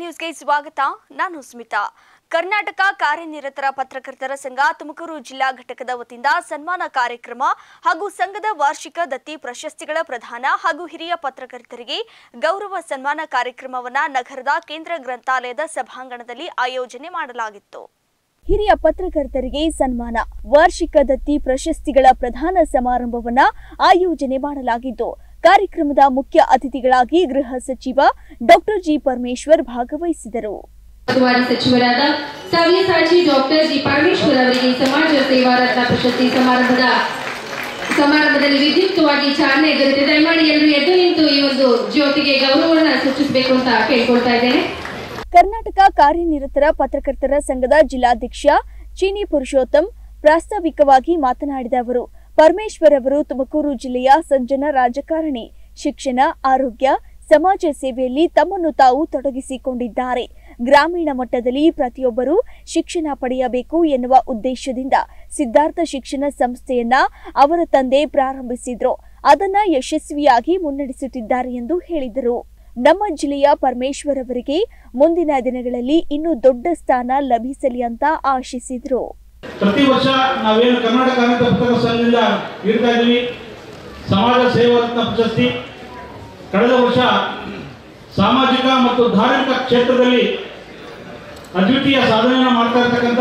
ನ್ಯೂಸ್ಗೆ ಸ್ವಾಗತ ನಾನು ಸ್ಮಿತಾ ಕರ್ನಾಟಕ ಕಾರ್ಯನಿರತರ ಪತ್ರಕರ್ತರ ಸಂಘ ತುಮಕೂರು ಜಿಲ್ಲಾ ಘಟಕದ ವತಿಯಿಂದ ಸನ್ಮಾನ ಕಾರ್ಯಕ್ರಮ ಹಾಗೂ ಸಂಘದ ವಾರ್ಷಿಕ ದತ್ತಿ ಪ್ರಶಸ್ತಿಗಳ ಪ್ರದಾನ ಹಾಗೂ ಹಿರಿಯ ಪತ್ರಕರ್ತರಿಗೆ ಗೌರವ ಸನ್ಮಾನ ಕಾರ್ಯಕ್ರಮವನ್ನ ನಗರದ ಕೇಂದ್ರ ಗ್ರಂಥಾಲಯದ ಸಭಾಂಗಣದಲ್ಲಿ ಆಯೋಜನೆ ಮಾಡಲಾಗಿತ್ತು ಹಿರಿಯ ಪತ್ರಕರ್ತರಿಗೆ ಸನ್ಮಾನ ವಾರ್ಷಿಕ ದತ್ತಿ ಪ್ರಶಸ್ತಿಗಳ ಪ್ರಧಾನ ಸಮಾರಂಭವನ್ನ ಆಯೋಜನೆ ಮಾಡಲಾಗಿದ್ದು ಕಾರ್ಯಕ್ರಮದ ಮುಖ್ಯ ಅತಿಥಿಗಳಾಗಿ ಗೃಹ ಸಚಿವ ಡಾಕ್ಟರ್ ಜಿ ಪರಮೇಶ್ವರ್ ಭಾಗವಹಿಸಿದರು ಉಸ್ತುವಾರಿ ಸಚಿವರಾದ ಸವ್ಯಸಾಚಿ ಡಾಕ್ಟರ್ ಜಿ ಪರಮೇಶ್ವರ್ ಅವರಿಗೆ ಸಮಾಜ ಸೇವಾ ರತ್ನ ಪ್ರಶಸ್ತಿ ಸಮಾರಂಭದ ಸಮಾರಂಭದಲ್ಲಿ ವಿದ್ಯುಕ್ತವಾಗಿ ಚಾಲನೆ ದೊರೆತಿದೆ ದಯಮಾಡಿ ಎಲ್ಲರೂ ಎದ್ದು ನಿಂತು ಈ ಒಂದು ಜ್ಯೋತಿಗೆ ಗೌರವವನ್ನು ಸೂಚಿಸಬೇಕು ಅಂತ ಕೇಳ್ಕೊಳ್ತಾ ಇದ್ದೇನೆ ಕರ್ನಾಟಕ ಕಾರ್ಯನಿರತರ ಪತ್ರಕರ್ತರ ಸಂಘದ ಜಿಲ್ಲಾಧ್ಯಕ್ಷ ಚೀನಿ ಪುರುಷೋತ್ತಮ್ ಪ್ರಾಸ್ತಾವಿಕವಾಗಿ ಮಾತನಾಡಿದ ಅವರು ಪರಮೇಶ್ವರ್ ಅವರು ತುಮಕೂರು ಜಿಲ್ಲೆಯ ಸಜ್ಜನ ರಾಜಕಾರಣಿ ಶಿಕ್ಷಣ ಆರೋಗ್ಯ ಸಮಾಜ ಸೇವೆಯಲ್ಲಿ ತಮ್ಮನ್ನು ತಾವು ತೊಡಗಿಸಿಕೊಂಡಿದ್ದಾರೆ ಗ್ರಾಮೀಣ ಮಟ್ಟದಲ್ಲಿ ಪ್ರತಿಯೊಬ್ಬರೂ ಶಿಕ್ಷಣ ಪಡೆಯಬೇಕು ಎನ್ನುವ ಉದ್ದೇಶದಿಂದ ಸಿದ್ಧಾರ್ಥ ಶಿಕ್ಷಣ ಸಂಸ್ಥೆಯನ್ನ ಅವರ ತಂದೆ ಪ್ರಾರಂಭಿಸಿದ್ರು ಅದನ್ನ ಯಶಸ್ವಿಯಾಗಿ ಮುನ್ನಡೆಸುತ್ತಿದ್ದಾರೆ ಎಂದು ಹೇಳಿದರು ನಮ್ಮ ಜಿಲ್ಲೆಯ ಪರಮೇಶ್ವರ್ ಅವರಿಗೆ ಮುಂದಿನ ದಿನಗಳಲ್ಲಿ ಇನ್ನೂ ದೊಡ್ಡ ಸ್ಥಾನ ಲಭಿಸಲಿ ಅಂತ ಆಶಿಸಿದ್ರು ಪ್ರತಿ ವರ್ಷ ನಾವೇನು ಕರ್ನಾಟಕ ಕಾರ್ಮಿಕ ಪತ್ರಕರ್ತರ ಸಂಘದಿಂದ ನೀಡ್ತಾ ಇದ್ದೀವಿ ಸಮಾಜ ಸೇವಾ ರತ್ನ ಪ್ರಶಸ್ತಿ ಕಳೆದ ವರ್ಷ ಸಾಮಾಜಿಕ ಮತ್ತು ಧಾರ್ಮಿಕ ಕ್ಷೇತ್ರದಲ್ಲಿ ಅದ್ವಿತೀಯ ಸಾಧನೆಯನ್ನು ಮಾಡ್ತಾ ಇರ್ತಕ್ಕಂಥ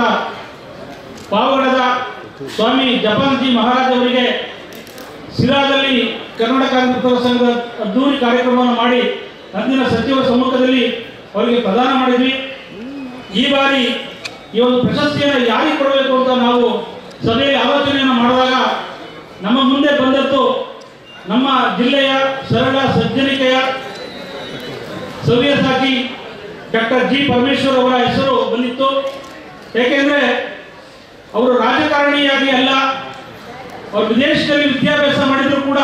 ಪಾವಗಡದ ಸ್ವಾಮಿ ಜಪಾನ್ಜಿ ಮಹಾರಾಜ್ ಅವರಿಗೆ ಸಿರಾದಲ್ಲಿ ಕನ್ನಡ ಕಾರ್ಮಿಕ ಪತ್ರಕರ್ತರ ಸಂಘದ ಅದ್ದೂರಿ ಕಾರ್ಯಕ್ರಮವನ್ನು ಮಾಡಿ ಅಂದಿನ ಸಚಿವರ ಸಮ್ಮುಖದಲ್ಲಿ ಅವರಿಗೆ ಪ್ರದಾನ ಮಾಡಿದ್ವಿ ಈ ಬಾರಿ ಈ ಒಂದು ಪ್ರಶಸ್ತಿಯನ್ನು ಯಾರಿಗೆ ಕೊಡಬೇಕು ಅಂತ ನಾವು ಸಭೆಯಲ್ಲಿ ಆಲೋಚನೆಯನ್ನು ಮಾಡಿದಾಗ ನಮ್ಮ ಮುಂದೆ ಬಂದದ್ದು ನಮ್ಮ ಜಿಲ್ಲೆಯ ಸರಳ ಸಜ್ಜನಿಕೆಯ ಸವ್ಯಸಾಚಿ ಡಾಕ್ಟರ್ ಜಿ ಪರಮೇಶ್ವರ್ ಅವರ ಹೆಸರು ಬಂದಿತ್ತು ಏಕೆಂದರೆ ಅವರು ರಾಜಕಾರಣಿಯಾಗಿ ಅಲ್ಲ ಅವರು ವಿದೇಶದಲ್ಲಿ ವಿದ್ಯಾಭ್ಯಾಸ ಮಾಡಿದ್ರು ಕೂಡ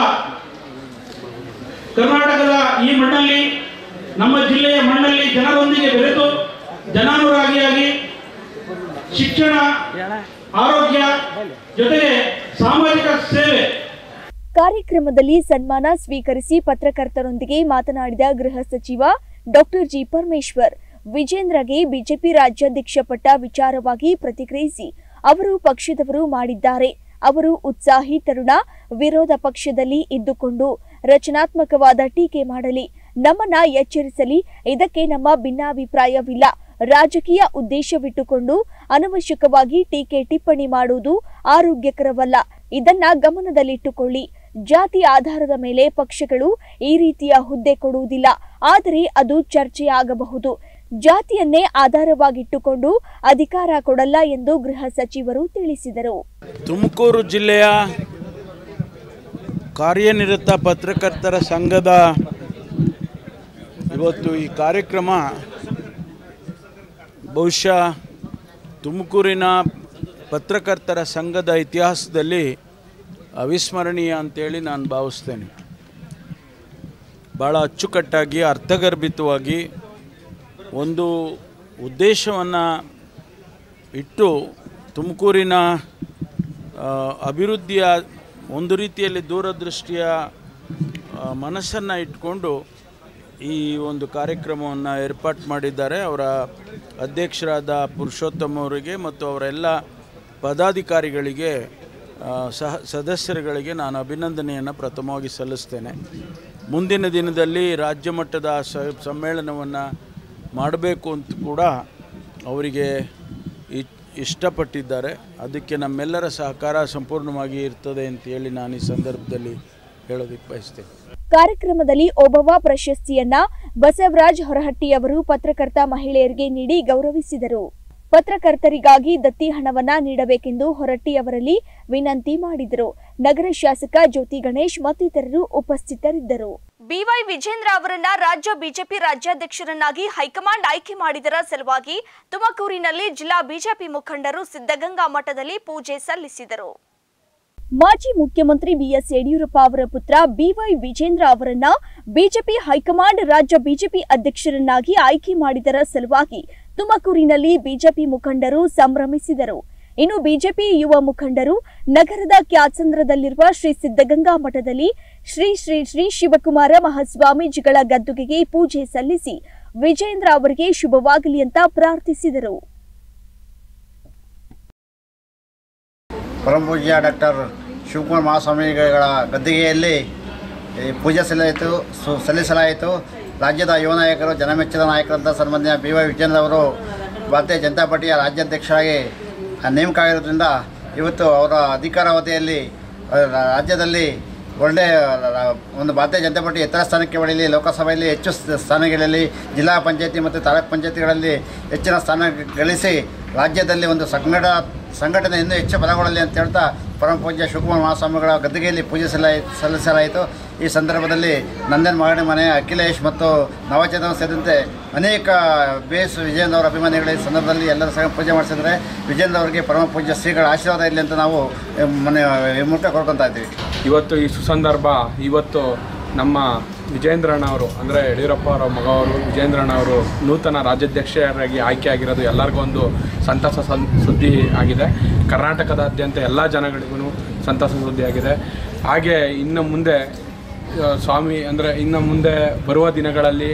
ಕರ್ನಾಟಕದ ಈ ಮಣ್ಣಲ್ಲಿ ನಮ್ಮ ಜಿಲ್ಲೆಯ ಮಣ್ಣಲ್ಲಿ ಜನರೊಂದಿಗೆ ಬೆರೆತು ಜನಾನುರಾಗಿಯಾಗಿ ಶಿಕ್ಷಣ ಆರೋಗ್ಯ ಜೊತೆಗೆ ಸಾಮಾಜಿಕ ಸೇವೆ ಕಾರ್ಯಕ್ರಮದಲ್ಲಿ ಸನ್ಮಾನ ಸ್ವೀಕರಿಸಿ ಪತ್ರಕರ್ತರೊಂದಿಗೆ ಮಾತನಾಡಿದ ಗೃಹ ಸಚಿವ ಡಾಕ್ಟರ್ ಜಿ ಪರಮೇಶ್ವರ್ ವಿಜೇಂದ್ರಗೆ ಬಿಜೆಪಿ ರಾಜ್ಯಾಧ್ಯಕ್ಷ ಪಟ್ಟ ವಿಚಾರವಾಗಿ ಪ್ರತಿಕ್ರಿಯಿಸಿ ಅವರು ಪಕ್ಷದವರು ಮಾಡಿದ್ದಾರೆ ಅವರು ಉತ್ಸಾಹಿ ತರುಣ ವಿರೋಧ ಪಕ್ಷದಲ್ಲಿ ಇದ್ದುಕೊಂಡು ರಚನಾತ್ಮಕವಾದ ಟೀಕೆ ಮಾಡಲಿ ನಮ್ಮನ್ನ ಎಚ್ಚರಿಸಲಿ ಇದಕ್ಕೆ ನಮ್ಮ ಭಿನ್ನಾಭಿಪ್ರಾಯವಿಲ್ಲ ರಾಜಕೀಯ ಉದ್ದೇಶವಿಟ್ಟುಕೊಂಡು ಅನವಶ್ಯಕವಾಗಿ ಟೀಕೆ ಟಿಪ್ಪಣಿ ಮಾಡುವುದು ಆರೋಗ್ಯಕರವಲ್ಲ ಇದನ್ನ ಗಮನದಲ್ಲಿಟ್ಟುಕೊಳ್ಳಿ ಜಾತಿ ಆಧಾರದ ಮೇಲೆ ಪಕ್ಷಗಳು ಈ ರೀತಿಯ ಹುದ್ದೆ ಕೊಡುವುದಿಲ್ಲ ಆದರೆ ಅದು ಚರ್ಚೆಯಾಗಬಹುದು ಜಾತಿಯನ್ನೇ ಆಧಾರವಾಗಿಟ್ಟುಕೊಂಡು ಅಧಿಕಾರ ಕೊಡಲ್ಲ ಎಂದು ಗೃಹ ಸಚಿವರು ತಿಳಿಸಿದರು ತುಮಕೂರು ಜಿಲ್ಲೆಯ ಕಾರ್ಯನಿರತ ಪತ್ರಕರ್ತರ ಸಂಘದ ಇವತ್ತು ಈ ಕಾರ್ಯಕ್ರಮ ಬಹುಶಃ ತುಮಕೂರಿನ ಪತ್ರಕರ್ತರ ಸಂಘದ ಇತಿಹಾಸದಲ್ಲಿ ಅವಿಸ್ಮರಣೀಯ ಅಂತೇಳಿ ನಾನು ಭಾವಿಸ್ತೇನೆ ಭಾಳ ಅಚ್ಚುಕಟ್ಟಾಗಿ ಅರ್ಥಗರ್ಭಿತವಾಗಿ ಒಂದು ಉದ್ದೇಶವನ್ನು ಇಟ್ಟು ತುಮಕೂರಿನ ಆ, ಅಭಿವೃದ್ಧಿಯ ಒಂದು ರೀತಿಯಲ್ಲಿ ದೂರದೃಷ್ಟಿಯ ಮನಸ್ಸನ್ನು ಇಟ್ಕೊಂಡು ಈ ಒಂದು ಕಾರ್ಯಕ್ರಮವನ್ನು ಏರ್ಪಾಟ್ ಮಾಡಿದ್ದಾರೆ ಅವರ ಅಧ್ಯಕ್ಷರಾದ ಪುರುಷೋತ್ತಮ್ ಅವರಿಗೆ ಮತ್ತು ಅವರೆಲ್ಲ ಪದಾಧಿಕಾರಿಗಳಿಗೆ ಆ, ಸಹ ಸದಸ್ಯರುಗಳಿಗೆ ನಾನು ಅಭಿನಂದನೆಯನ್ನು ಪ್ರಥಮವಾಗಿ ಸಲ್ಲಿಸ್ತೇನೆ ಮುಂದಿನ ದಿನದಲ್ಲಿ ರಾಜ್ಯ ಮಟ್ಟದ ಸ ಸಮ್ಮೇಳನವನ್ನು ಮಾಡಬೇಕು ಅಂತ ಕೂಡ ಅವರಿಗೆ ಇ- ಇಷ್ಟಪಟ್ಟಿದ್ದಾರೆ ಅದಕ್ಕೆ ನಮ್ಮೆಲ್ಲರ ಸಹಕಾರ ಸಂಪೂರ್ಣವಾಗಿ ಇರ್ತದೆ ಅಂತ ಹೇಳಿ ನಾನು ಈ ಸಂದರ್ಭದಲ್ಲಿ ಹೇಳೋದಕ್ಕೆ ಬಯಸ್ತೇನೆ ಕಾರ್ಯಕ್ರಮದಲ್ಲಿ ಓಬವ್ವ ಪ್ರಶಸ್ತಿಯನ್ನ ಬಸವರಾಜ್ ಹೊರಹಟ್ಟಿಯವರು ಪತ್ರಕರ್ತ ಮಹಿಳೆಯರಿಗೆ ನೀಡಿ ಗೌರವಿಸಿದರು ಪತ್ರಕರ್ತರಿಗಾಗಿ ದತ್ತಿ ಹಣವನ್ನ ನೀಡಬೇಕೆಂದು ಹೊರಟ್ಟಿಯವರಲ್ಲಿ ವಿನಂತಿ ಮಾಡಿದರು ನಗರ ಶಾಸಕ ಜ್ಯೋತಿ ಗಣೇಶ್ ಮತ್ತಿತರರು ಉಪಸ್ಥಿತರಿದ್ದರು ಬಿವೈ ವಿಜೇಂದ್ರ ಅವರನ್ನ ರಾಜ್ಯ ಬಿಜೆಪಿ ರಾಜ್ಯಾಧ್ಯಕ್ಷರನ್ನಾಗಿ ಹೈಕಮಾಂಡ್ ಆಯ್ಕೆ ಮಾಡಿದರ ಸಲುವಾಗಿ ತುಮಕೂರಿನಲ್ಲಿ ಜಿಲ್ಲಾ ಬಿಜೆಪಿ ಮುಖಂಡರು ಸಿದ್ದಗಂಗಾ ಮಠದಲ್ಲಿ ಪೂಜೆ ಸಲ್ಲಿಸಿದರು ಮಾಜಿ ಮುಖ್ಯಮಂತ್ರಿ ಬಿಎಸ್ ಯಡಿಯೂರಪ್ಪ ಅವರ ಪುತ್ರ ಬಿವೈ ವಿಜೇಂದ್ರ ಅವರನ್ನ ಬಿಜೆಪಿ ಹೈಕಮಾಂಡ್ ರಾಜ್ಯ ಬಿಜೆಪಿ ಅಧ್ಯಕ್ಷರನ್ನಾಗಿ ಆಯ್ಕೆ ಮಾಡಿದರ ಸಲುವಾಗಿ ತುಮಕೂರಿನಲ್ಲಿ ಬಿಜೆಪಿ ಮುಖಂಡರು ಸಂಭ್ರಮಿಸಿದರು ಇನ್ನು ಬಿಜೆಪಿ ಯುವ ಮುಖಂಡರು ನಗರದ ಕ್ಯಾತ್ಸಂದ್ರದಲ್ಲಿರುವ ಶ್ರೀ ಸಿದ್ದಗಂಗಾ ಮಠದಲ್ಲಿ ಶ್ರೀ ಶ್ರೀ ಶ್ರೀ ಶಿವಕುಮಾರ ಮಹಾಸ್ವಾಮೀಜಿಗಳ ಗದ್ದುಗೆಗೆ ಪೂಜೆ ಸಲ್ಲಿಸಿ ವಿಜೇಂದ್ರ ಅವರಿಗೆ ಶುಭವಾಗಲಿ ಅಂತ ಪ್ರಾರ್ಥಿಸಿದರು ಪರಮಪೂಜ್ಯ ಡಾಕ್ಟರ್ ಶಿವಕುಮಾರ್ ಮಹಾಸ್ವಾಮಿಗಳ ಗದ್ದಿಗೆಯಲ್ಲಿ ಈ ಪೂಜೆ ಸಲ್ಲಿಸಲಾಯಿತು ಸು ಸಲ್ಲಿಸಲಾಯಿತು ರಾಜ್ಯದ ಯುವ ನಾಯಕರು ಜನಮೆಚ್ಚದ ನಾಯಕರಂತ ಸನ್ಮಾನ್ಯ ಬಿ ವೈ ವಿಜೇಂದ್ರ ಅವರು ಭಾರತೀಯ ಜನತಾ ಪಾರ್ಟಿಯ ರಾಜ್ಯಾಧ್ಯಕ್ಷರಾಗಿ ನೇಮಕ ಆಗಿರೋದ್ರಿಂದ ಇವತ್ತು ಅವರ ಅಧಿಕಾರಾವಧಿಯಲ್ಲಿ ಆ, ರಾಜ್ಯದಲ್ಲಿ ಒಳ್ಳೆಯ ಒಂದು ಭಾರತೀಯ ಜನತಾ ಪಾರ್ಟಿ ಎತ್ತರ ಸ್ಥಾನಕ್ಕೆ ಬೆಳೆಯಲಿ ಲೋಕಸಭೆಯಲ್ಲಿ ಹೆಚ್ಚು ಸ್- ಸ್ಥಾನಗಳಲ್ಲಿ ಜಿಲ್ಲಾ ಪಂಚಾಯತಿ ಮತ್ತು ತಾಲೂಕು ಪಂಚಾಯತಿಗಳಲ್ಲಿ ಹೆಚ್ಚಿನ ಸ್ಥಾನ ಗಳಿಸಿ ರಾಜ್ಯದಲ್ಲಿ ಒಂದು ಸಂಘಟ ಸಂಘಟನೆ ಇನ್ನೂ ಹೆಚ್ಚು ಬಲಗೊಳ್ಳಲಿ ಅಂತ ಹೇಳ್ತಾ ಪರಮ ಪೂಜ್ಯ ಶಿವಕುಮಾರ ಮಹಾಸ್ವಾಮಿಗಳ ಗದ್ದಿಗೆಯಲ್ಲಿ ಪೂಜೆ ಸಲ್ಲ- ಸಲ್ಲಿಸಲಾಯಿತು ಈ ಸಂದರ್ಭದಲ್ಲಿ ನಂದನ್ ಮಗನ ಮನೆ ಅಖಿಲೇಶ್ ಮತ್ತು ನವಚೇತನ ಸೇರಿದಂತೆ ಅನೇಕ ಬಿ ಎಸ್ ವಿಜೇಂದ್ರ ಅವರ ಅಭಿಮಾನಿಗಳ ಈ ಸಂದರ್ಭದಲ್ಲಿ ಎಲ್ಲರೂ ಸಹ ಪೂಜೆ ಮಾಡಿಸಿದರೆ ವಿಜೇಂದ್ರ ಅವರಿಗೆ ಪರಮ ಪೂಜ್ಯ ಶ್ರೀಗಳ ಆಶೀರ್ವಾದ ಇರಲಿ ಅಂತ ನಾವು ಈ ಮನೆ ಈ ಮೂಲಕ ಕೊಡ್ಕೊತಾ ಇದ್ದೀವಿ ಇವತ್ತು ಈ ಸುಸಂದರ್ಭ ಇವತ್ತು ನಮ್ಮ ವಿಜೇಂದ್ರಣ್ಣವರು ಅಂದರೆ ಯಡಿಯೂರಪ್ಪ ಅವರ ಮಗವರು ವಿಜೇಂದ್ರಣ್ಣವರು ನೂತನ ರಾಜ್ಯಾಧ್ಯಕ್ಷರಾಗಿ ಆಯ್ಕೆ ಆಗಿರೋದು ಎಲ್ಲರಿಗೂ ಒಂದು ಸಂತಸ ಸನ್ ಸುದ್ದಿ ಆಗಿದೆ ಕರ್ನಾಟಕದಾದ್ಯಂತ ಎಲ್ಲ ಜನಗಳಿಗೂ ಸಂತಸ ಸುದ್ದಿ ಆಗಿದೆ ಹಾಗೆ ಇನ್ನು ಮುಂದೆ ಆ, ಸ್ವಾಮಿ ಅಂದರೆ ಇನ್ನು ಮುಂದೆ ಬರುವ ದಿನಗಳಲ್ಲಿ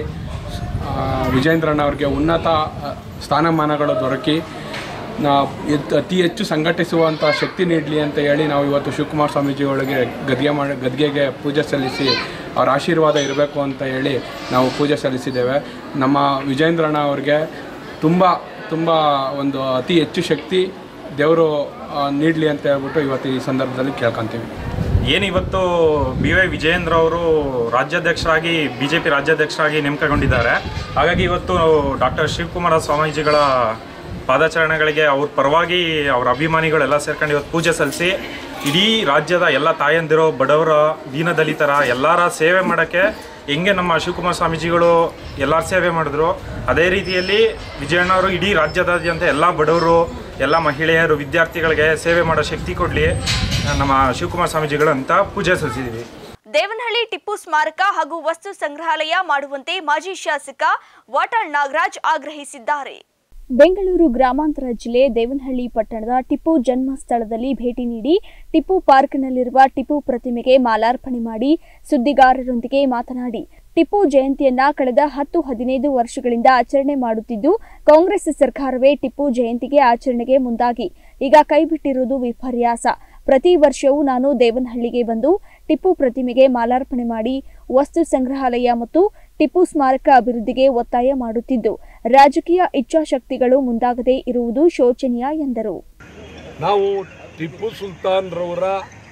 ಆ, ವಿಜೇಂದ್ರಣ್ಣವ್ರಿಗೆ ಉನ್ನತ ಆ, ಸ್ಥಾನಮಾನಗಳು ದೊರಕಿ ನಾ ಎತ್- ಅತಿ ಹೆಚ್ಚು ಸಂಘಟಿಸುವಂಥ ಶಕ್ತಿ ನೀಡಲಿ ಅಂತ ಹೇಳಿ ನಾವು ಇವತ್ತು ಶಿವಕುಮಾರ ಸ್ವಾಮೀಜಿಗಳಿಗೆ ಗದ್ಗೆ ಮಾಡಿ ಗದ್ಗೆಗೆ ಪೂಜೆ ಸಲ್ಲಿಸಿ ಅವ್ರ ಆಶೀರ್ವಾದ ಇರಬೇಕು ಅಂತ ಹೇಳಿ ನಾವು ಪೂಜೆ ಸಲ್ಲಿಸಿದ್ದೇವೆ ನಮ್ಮ ವಿಜೇಂದ್ರಣ್ಣ ಅವ್ರಿಗೆ ತುಂಬ ತುಂಬ ಒಂದು ಅತಿ ಹೆಚ್ಚು ಶಕ್ತಿ ದೇವರು ನೀಡಲಿ ಅಂತ ಹೇಳ್ಬಿಟ್ಟು ಇವತ್ತು ಈ ಸಂದರ್ಭದಲ್ಲಿ ಕೇಳ್ಕೊತೀವಿ ಏನು ಇವತ್ತು ಬಿ ವೈ ವಿಜಯೇಂದ್ರ ಅವರು ರಾಜ್ಯಾಧ್ಯಕ್ಷರಾಗಿ ಬಿ ಜೆ ಪಿ ರಾಜ್ಯಾಧ್ಯಕ್ಷರಾಗಿ ನೇಮಕಗೊಂಡಿದ್ದಾರೆ ಹಾಗಾಗಿ ಇವತ್ತು ಡಾಕ್ಟರ್ ಶಿವಕುಮಾರ ಸ್ವಾಮೀಜಿಗಳ ಪಾದಚಾರಣೆಗಳಿಗೆ ಅವ್ರ ಪರವಾಗಿ ಅವರ ಅಭಿಮಾನಿಗಳೆಲ್ಲ ಸೇರ್ಕೊಂಡು ಇವತ್ತು ಪೂಜೆ ಸಲ್ಲಿಸಿ ಇಡೀ ರಾಜ್ಯದ ಎಲ್ಲ ತಾಯಂದಿರು ಬಡವರ ದೀನದಲಿತರ ಎಲ್ಲರ ಸೇವೆ ಮಾಡೋಕ್ಕೆ ಹೆಂಗೆ ನಮ್ಮ ಶಿವಕುಮಾರ ಸ್ವಾಮೀಜಿಗಳು ಎಲ್ಲರ ಸೇವೆ ಮಾಡಿದ್ರು ಅದೇ ರೀತಿಯಲ್ಲಿ ವಿಜಯಣ್ಣವರು ಇಡೀ ರಾಜ್ಯದಾದ್ಯಂತ ಎಲ್ಲ ಬಡವರು ಎಲ್ಲ ಮಹಿಳೆಯರು ವಿದ್ಯಾರ್ಥಿಗಳಿಗೆ ಸೇವೆ ಮಾಡೋ ಶಕ್ತಿ ಕೊಡಲಿ ನಮ್ಮ ಶಿವಕುಮಾರ ಸ್ವಾಮೀಜಿಗಳು ಅಂತ ಪೂಜೆ ಸಲ್ಲಿಸಿದ್ದೀವಿ ದೇವನಹಳ್ಳಿ ಟಿಪ್ಪು ಸ್ಮಾರಕ ಹಾಗೂ ವಸ್ತು ಸಂಗ್ರಹಾಲಯ ಮಾಡುವಂತೆ ಮಾಜಿ ಶಾಸಕ ವಾಟಾಳ್ ನಾಗರಾಜ್ ಆಗ್ರಹಿಸಿದ್ದಾರೆ ಬೆಂಗಳೂರು ಗ್ರಾಮಾಂತರ ಜಿಲ್ಲೆ ದೇವನಹಳ್ಳಿ ಪಟ್ಟಣದ ಟಿಪ್ಪು ಜನ್ಮ ಸ್ಥಳದಲ್ಲಿ ಭೇಟಿ ನೀಡಿ ಟಿಪ್ಪು ಪಾರ್ಕ್ನಲ್ಲಿರುವ ಟಿಪ್ಪು ಪ್ರತಿಮೆಗೆ ಮಾಲಾರ್ಪಣೆ ಮಾಡಿ ಸುದ್ದಿಗಾರರೊಂದಿಗೆ ಮಾತನಾಡಿ ಟಿಪ್ಪು ಜಯಂತಿಯನ್ನ ಕಳೆದ ಹತ್ತು ಹದಿನೈದು ವರ್ಷಗಳಿಂದ ಆಚರಣೆ ಮಾಡುತ್ತಿದ್ದು ಕಾಂಗ್ರೆಸ್ ಸರ್ಕಾರವೇ ಟಿಪ್ಪು ಜಯಂತಿಗೆ ಆಚರಣೆಗೆ ಮುಂದಾಗಿ ಈಗ ಕೈಬಿಟ್ಟಿರುವುದು ವಿಪರ್ಯಾಸ ಪ್ರತಿ ವರ್ಷವೂ ನಾನು ದೇವನಹಳ್ಳಿಗೆ ಬಂದು ಟಿಪ್ಪು ಪ್ರತಿಮೆಗೆ ಮಾಲಾರ್ಪಣೆ ಮಾಡಿ ವಸ್ತು ಸಂಗ್ರಹಾಲಯ ಮತ್ತು ಟಿಪ್ಪು ಸ್ಮಾರಕ ಅಭಿವೃದ್ಧಿಗೆ ಒತ್ತಾಯ ಮಾಡುತ್ತಿದ್ದು ರಾಜಕೀಯ ಇಚ್ಛಾಶಕ್ತಿಗಳು ಮುಂದಾಗದೇ ಇರುವುದು ಶೋಚನೀಯ ಎಂದರು ನಾವು ಟಿಪ್ಪು ಸುಲ್ತಾನ್ರವರ